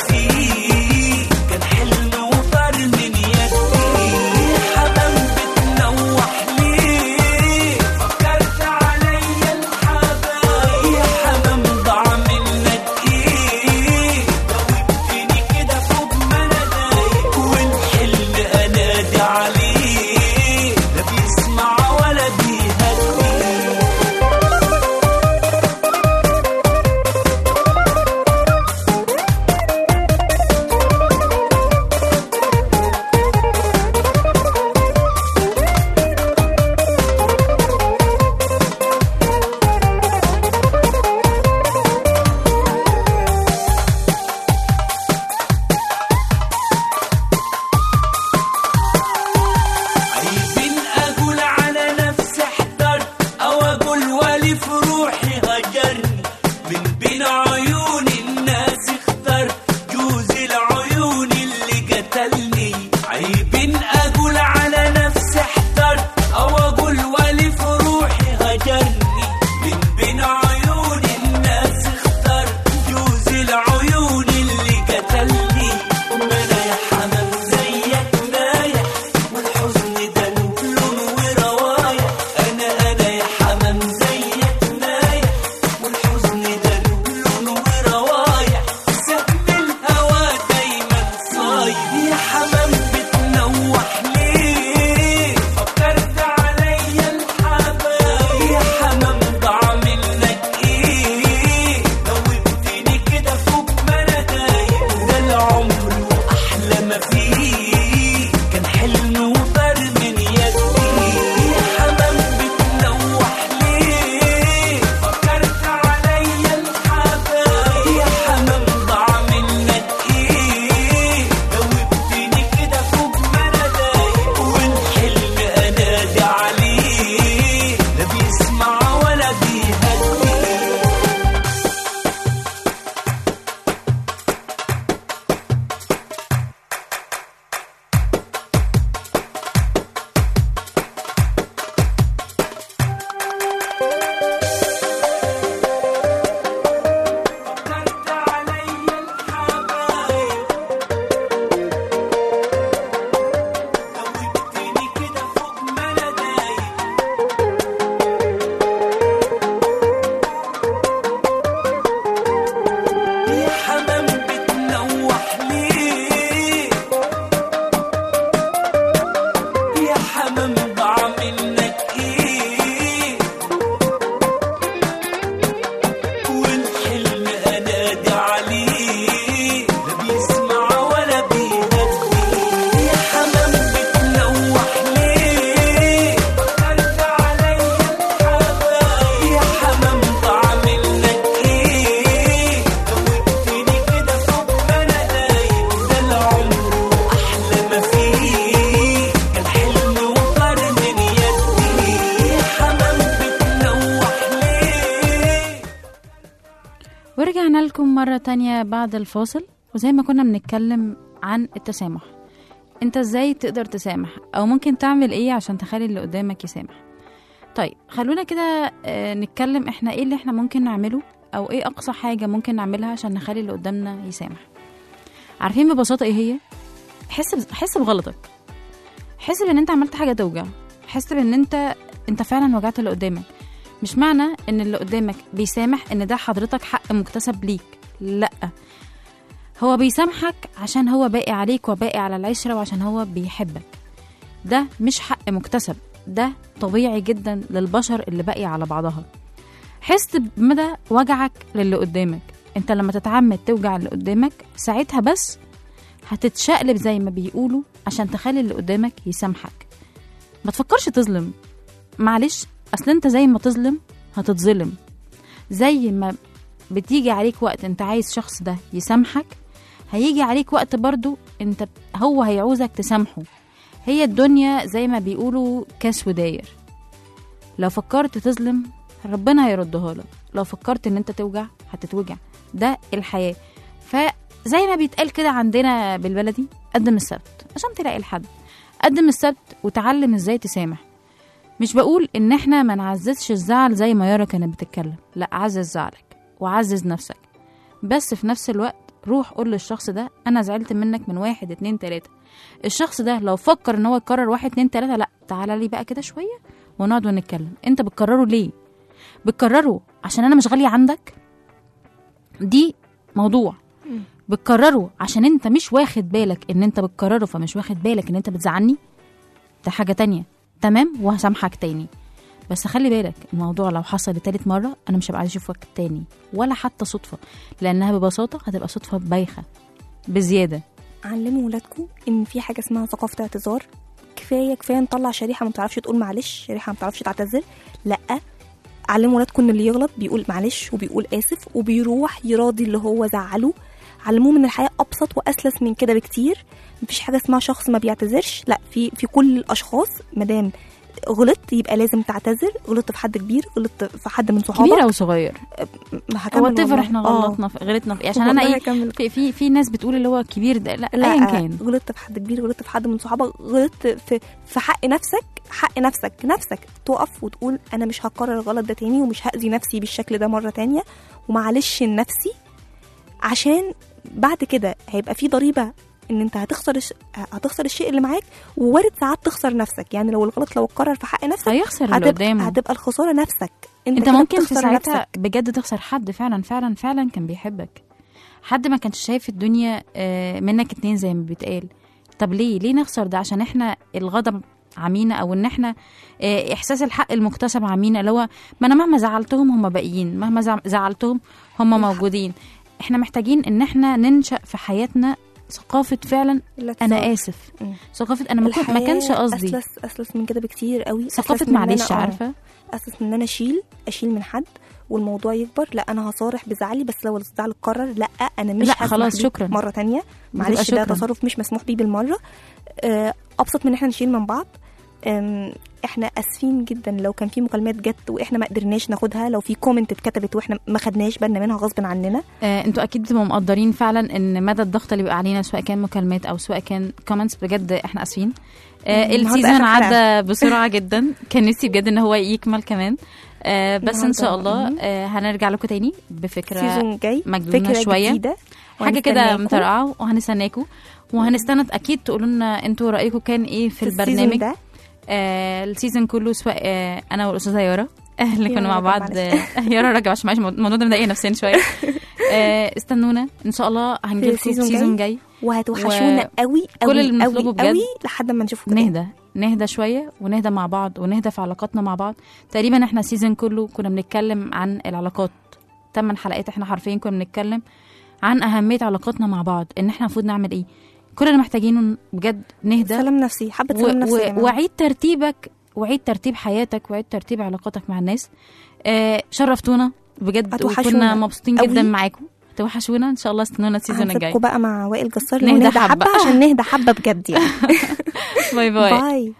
ورجعنا لكم مرة تانية بعد الفاصل وزي ما كنا بنتكلم عن التسامح انت ازاي تقدر تسامح او ممكن تعمل ايه عشان تخلي اللي قدامك يسامح طيب خلونا كده آه، نتكلم احنا ايه اللي احنا ممكن نعمله او ايه اقصى حاجة ممكن نعملها عشان نخلي اللي قدامنا يسامح عارفين ببساطة ايه هي حس بز- حس بغلطك حس بان انت عملت حاجة توجع حس بان انت انت فعلا وجعت اللي قدامك مش معنى ان اللي قدامك بيسامح ان ده حضرتك حق مكتسب ليك لا هو بيسامحك عشان هو باقي عليك وباقي على العشرة وعشان هو بيحبك ده مش حق مكتسب ده طبيعي جدا للبشر اللي باقي على بعضها حس بمدى وجعك للي قدامك انت لما تتعمد توجع اللي قدامك ساعتها بس هتتشقلب زي ما بيقولوا عشان تخلي اللي قدامك يسامحك ما تفكرش تظلم معلش اصل انت زي ما تظلم هتتظلم زي ما بتيجي عليك وقت انت عايز شخص ده يسامحك هيجي عليك وقت برضو انت هو هيعوزك تسامحه هي الدنيا زي ما بيقولوا كاس وداير لو فكرت تظلم ربنا هيردها لك لو فكرت ان انت توجع هتتوجع ده الحياة فزي ما بيتقال كده عندنا بالبلدي قدم السبت عشان تلاقي الحد قدم السبت وتعلم ازاي تسامح مش بقول ان احنا ما نعززش الزعل زي ما يارا كانت بتتكلم لا عزز زعلك وعزز نفسك بس في نفس الوقت روح قول للشخص ده انا زعلت منك من واحد اتنين تلاتة الشخص ده لو فكر ان هو يكرر واحد اتنين تلاتة لا تعالى لي بقى كده شوية ونقعد ونتكلم انت بتكرره ليه بتكرره عشان انا مش غالية عندك دي موضوع بتكرره عشان انت مش واخد بالك ان انت بتكرره فمش واخد بالك ان انت بتزعلني ده حاجة تانية تمام وهسامحك تاني بس خلي بالك الموضوع لو حصل لتالت مرة أنا مش هبقى عايز أشوفك تاني ولا حتى صدفة لأنها ببساطة هتبقى صدفة بايخة بزيادة علموا ولادكم ان في حاجه اسمها ثقافه اعتذار كفايه كفايه نطلع شريحه ما بتعرفش تقول معلش شريحه ما بتعرفش تعتذر لا علموا ولادكم ان اللي يغلط بيقول معلش وبيقول اسف وبيروح يراضي اللي هو زعله علموهم ان الحياه ابسط واسلس من كده بكتير مفيش حاجه اسمها شخص ما بيعتذرش لا في في كل الاشخاص مادام غلطت يبقى لازم تعتذر غلطت في حد كبير غلطت في حد من صحابك كبيرة أو صغير ما هكمل هو تفر والله. احنا آه. غلطنا في غلطنا في عشان أنا والله إيه هكمل. في, في في ناس بتقول اللي هو كبير ده لا, لا أيا كان غلطت في حد كبير غلطت في حد من صحابك غلطت في في حق نفسك حق نفسك نفسك تقف وتقول انا مش هكرر الغلط ده تاني ومش هاذي نفسي بالشكل ده مره تانية ومعلش لنفسي عشان بعد كده هيبقى في ضريبه ان انت هتخسر الش... هتخسر الشيء اللي معاك ووارد ساعات تخسر نفسك يعني لو الغلط لو اتكرر في حق نفسك هيخسر اللي هتبقى, قدامه هتبقى الخساره نفسك انت كده ممكن في بتخسر ساعتها نفسك. بجد تخسر حد فعلا فعلا فعلا كان بيحبك حد ما كانش شايف الدنيا آه، منك اتنين زي ما بيتقال طب ليه ليه نخسر ده عشان احنا الغضب عمينا او ان احنا آه، احساس الحق المكتسب عمينا اللي هو ما انا مهما زعلتهم هم باقيين مهما زع- زعلتهم هم موجودين احنا محتاجين ان احنا ننشأ في حياتنا ثقافة فعلا الاعتذار. انا اسف مم. ثقافة انا ما كنت- ما كانش الحياة قصدي اسلس اسلس من كده بكتير قوي ثقافة أسلس من إن معلش أنا- آه. عارفة اساس ان انا اشيل اشيل من حد والموضوع يكبر لا انا هصارح بزعلي بس لو الزعل اتكرر لا انا مش لا، هسمح خلاص، بيه شكراً. مره تانية بتبقى معلش ده شكراً. تصرف مش مسموح بيه بالمره آه، ابسط من ان احنا نشيل من بعض آم، احنا اسفين جدا لو كان في مكالمات جت واحنا ما قدرناش ناخدها لو في كومنت اتكتبت واحنا ما خدناش بالنا منها غصب عننا آه، انتوا اكيد بتبقوا مقدرين فعلا ان مدى الضغط اللي بيبقى علينا سواء كان مكالمات او سواء كان كومنتس بجد احنا اسفين آه النهاردة السيزون آخر حلقة. عدى بسرعه جدا كان نفسي بجد ان هو يكمل كمان آه بس ان شاء النهاردة. الله آه هنرجع لكم تاني بفكره سيزون جاي مجنونة فكره شوية. جديده حاجه كده وهنستناكم مترقعه وهنستناكم وهنستنى اكيد تقولوا لنا انتوا رايكم كان ايه في, في السيزون البرنامج ده آه السيزون كله سواء آه انا والاستاذه يارا آه، اللي كنا يارا مع رجب بعض معلش. آه، يارا رجب عشان معلش الموضوع ده مضايق نفسيا شويه آه استنونا ان شاء الله هنجيب لكم السيزون سيزون جاي. جاي وهتوحشونا و- قوي كل قوي اللي قوي بنطلبه بجد قوي لحد ما نشوفكم تاني. نهدى نهدى شويه ونهدى مع بعض ونهدى في علاقاتنا مع بعض تقريبا احنا السيزون كله كنا بنتكلم عن العلاقات تمن حلقات احنا حرفيا كنا بنتكلم عن اهميه علاقاتنا مع بعض ان احنا المفروض نعمل ايه كل اللي محتاجينه بجد نهدى سلام نفسي حبه و- سلام نفسي يا و- جماعة. وعيد ترتيبك وعيد ترتيب حياتك وعيد ترتيب علاقاتك مع الناس آه شرفتونا بجد هتوحشونا وكنا مبسوطين قوي. جدا معاكم توحشونا ان شاء الله استنونا السيزون الجاي هنسيبكم بقى مع وائل جسار نهدى نهدى حبة. حبه عشان نهدى حبه بجد يعني باي باي باي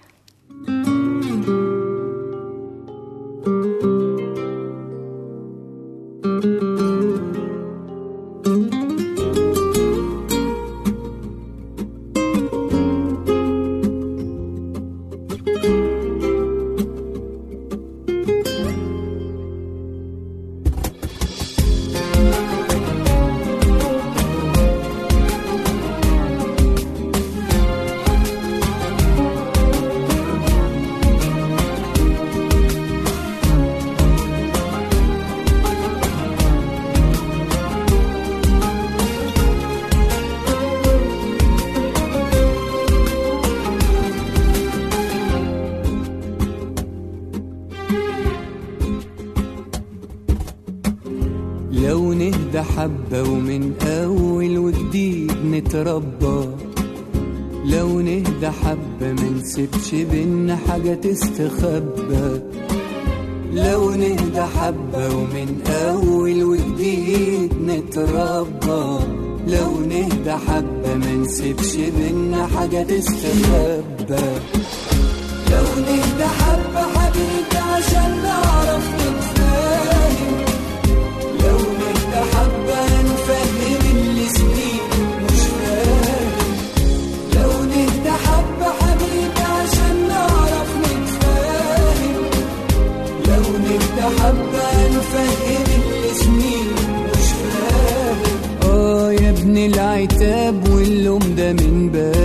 لو نهدى حبة ومن أول وجديد نتربى لو نهدى حبة منسيبش بينا حاجة تستخبى لو نهدى حبة ومن أول وجديد نتربى لو نهدى حبة منسيبش بينا حاجة تستخبى لو نهدى حبة حبيبي عشان نعرف نتفاهم لو نهدى حبة نفهم اللي سنين مش فاهم لو نهدى حبة حبيبي عشان نعرف نتفاهم لو نهدى حبة نفهم اللي سنين مش فاهم اه يا ابن العتاب واللوم ده من باب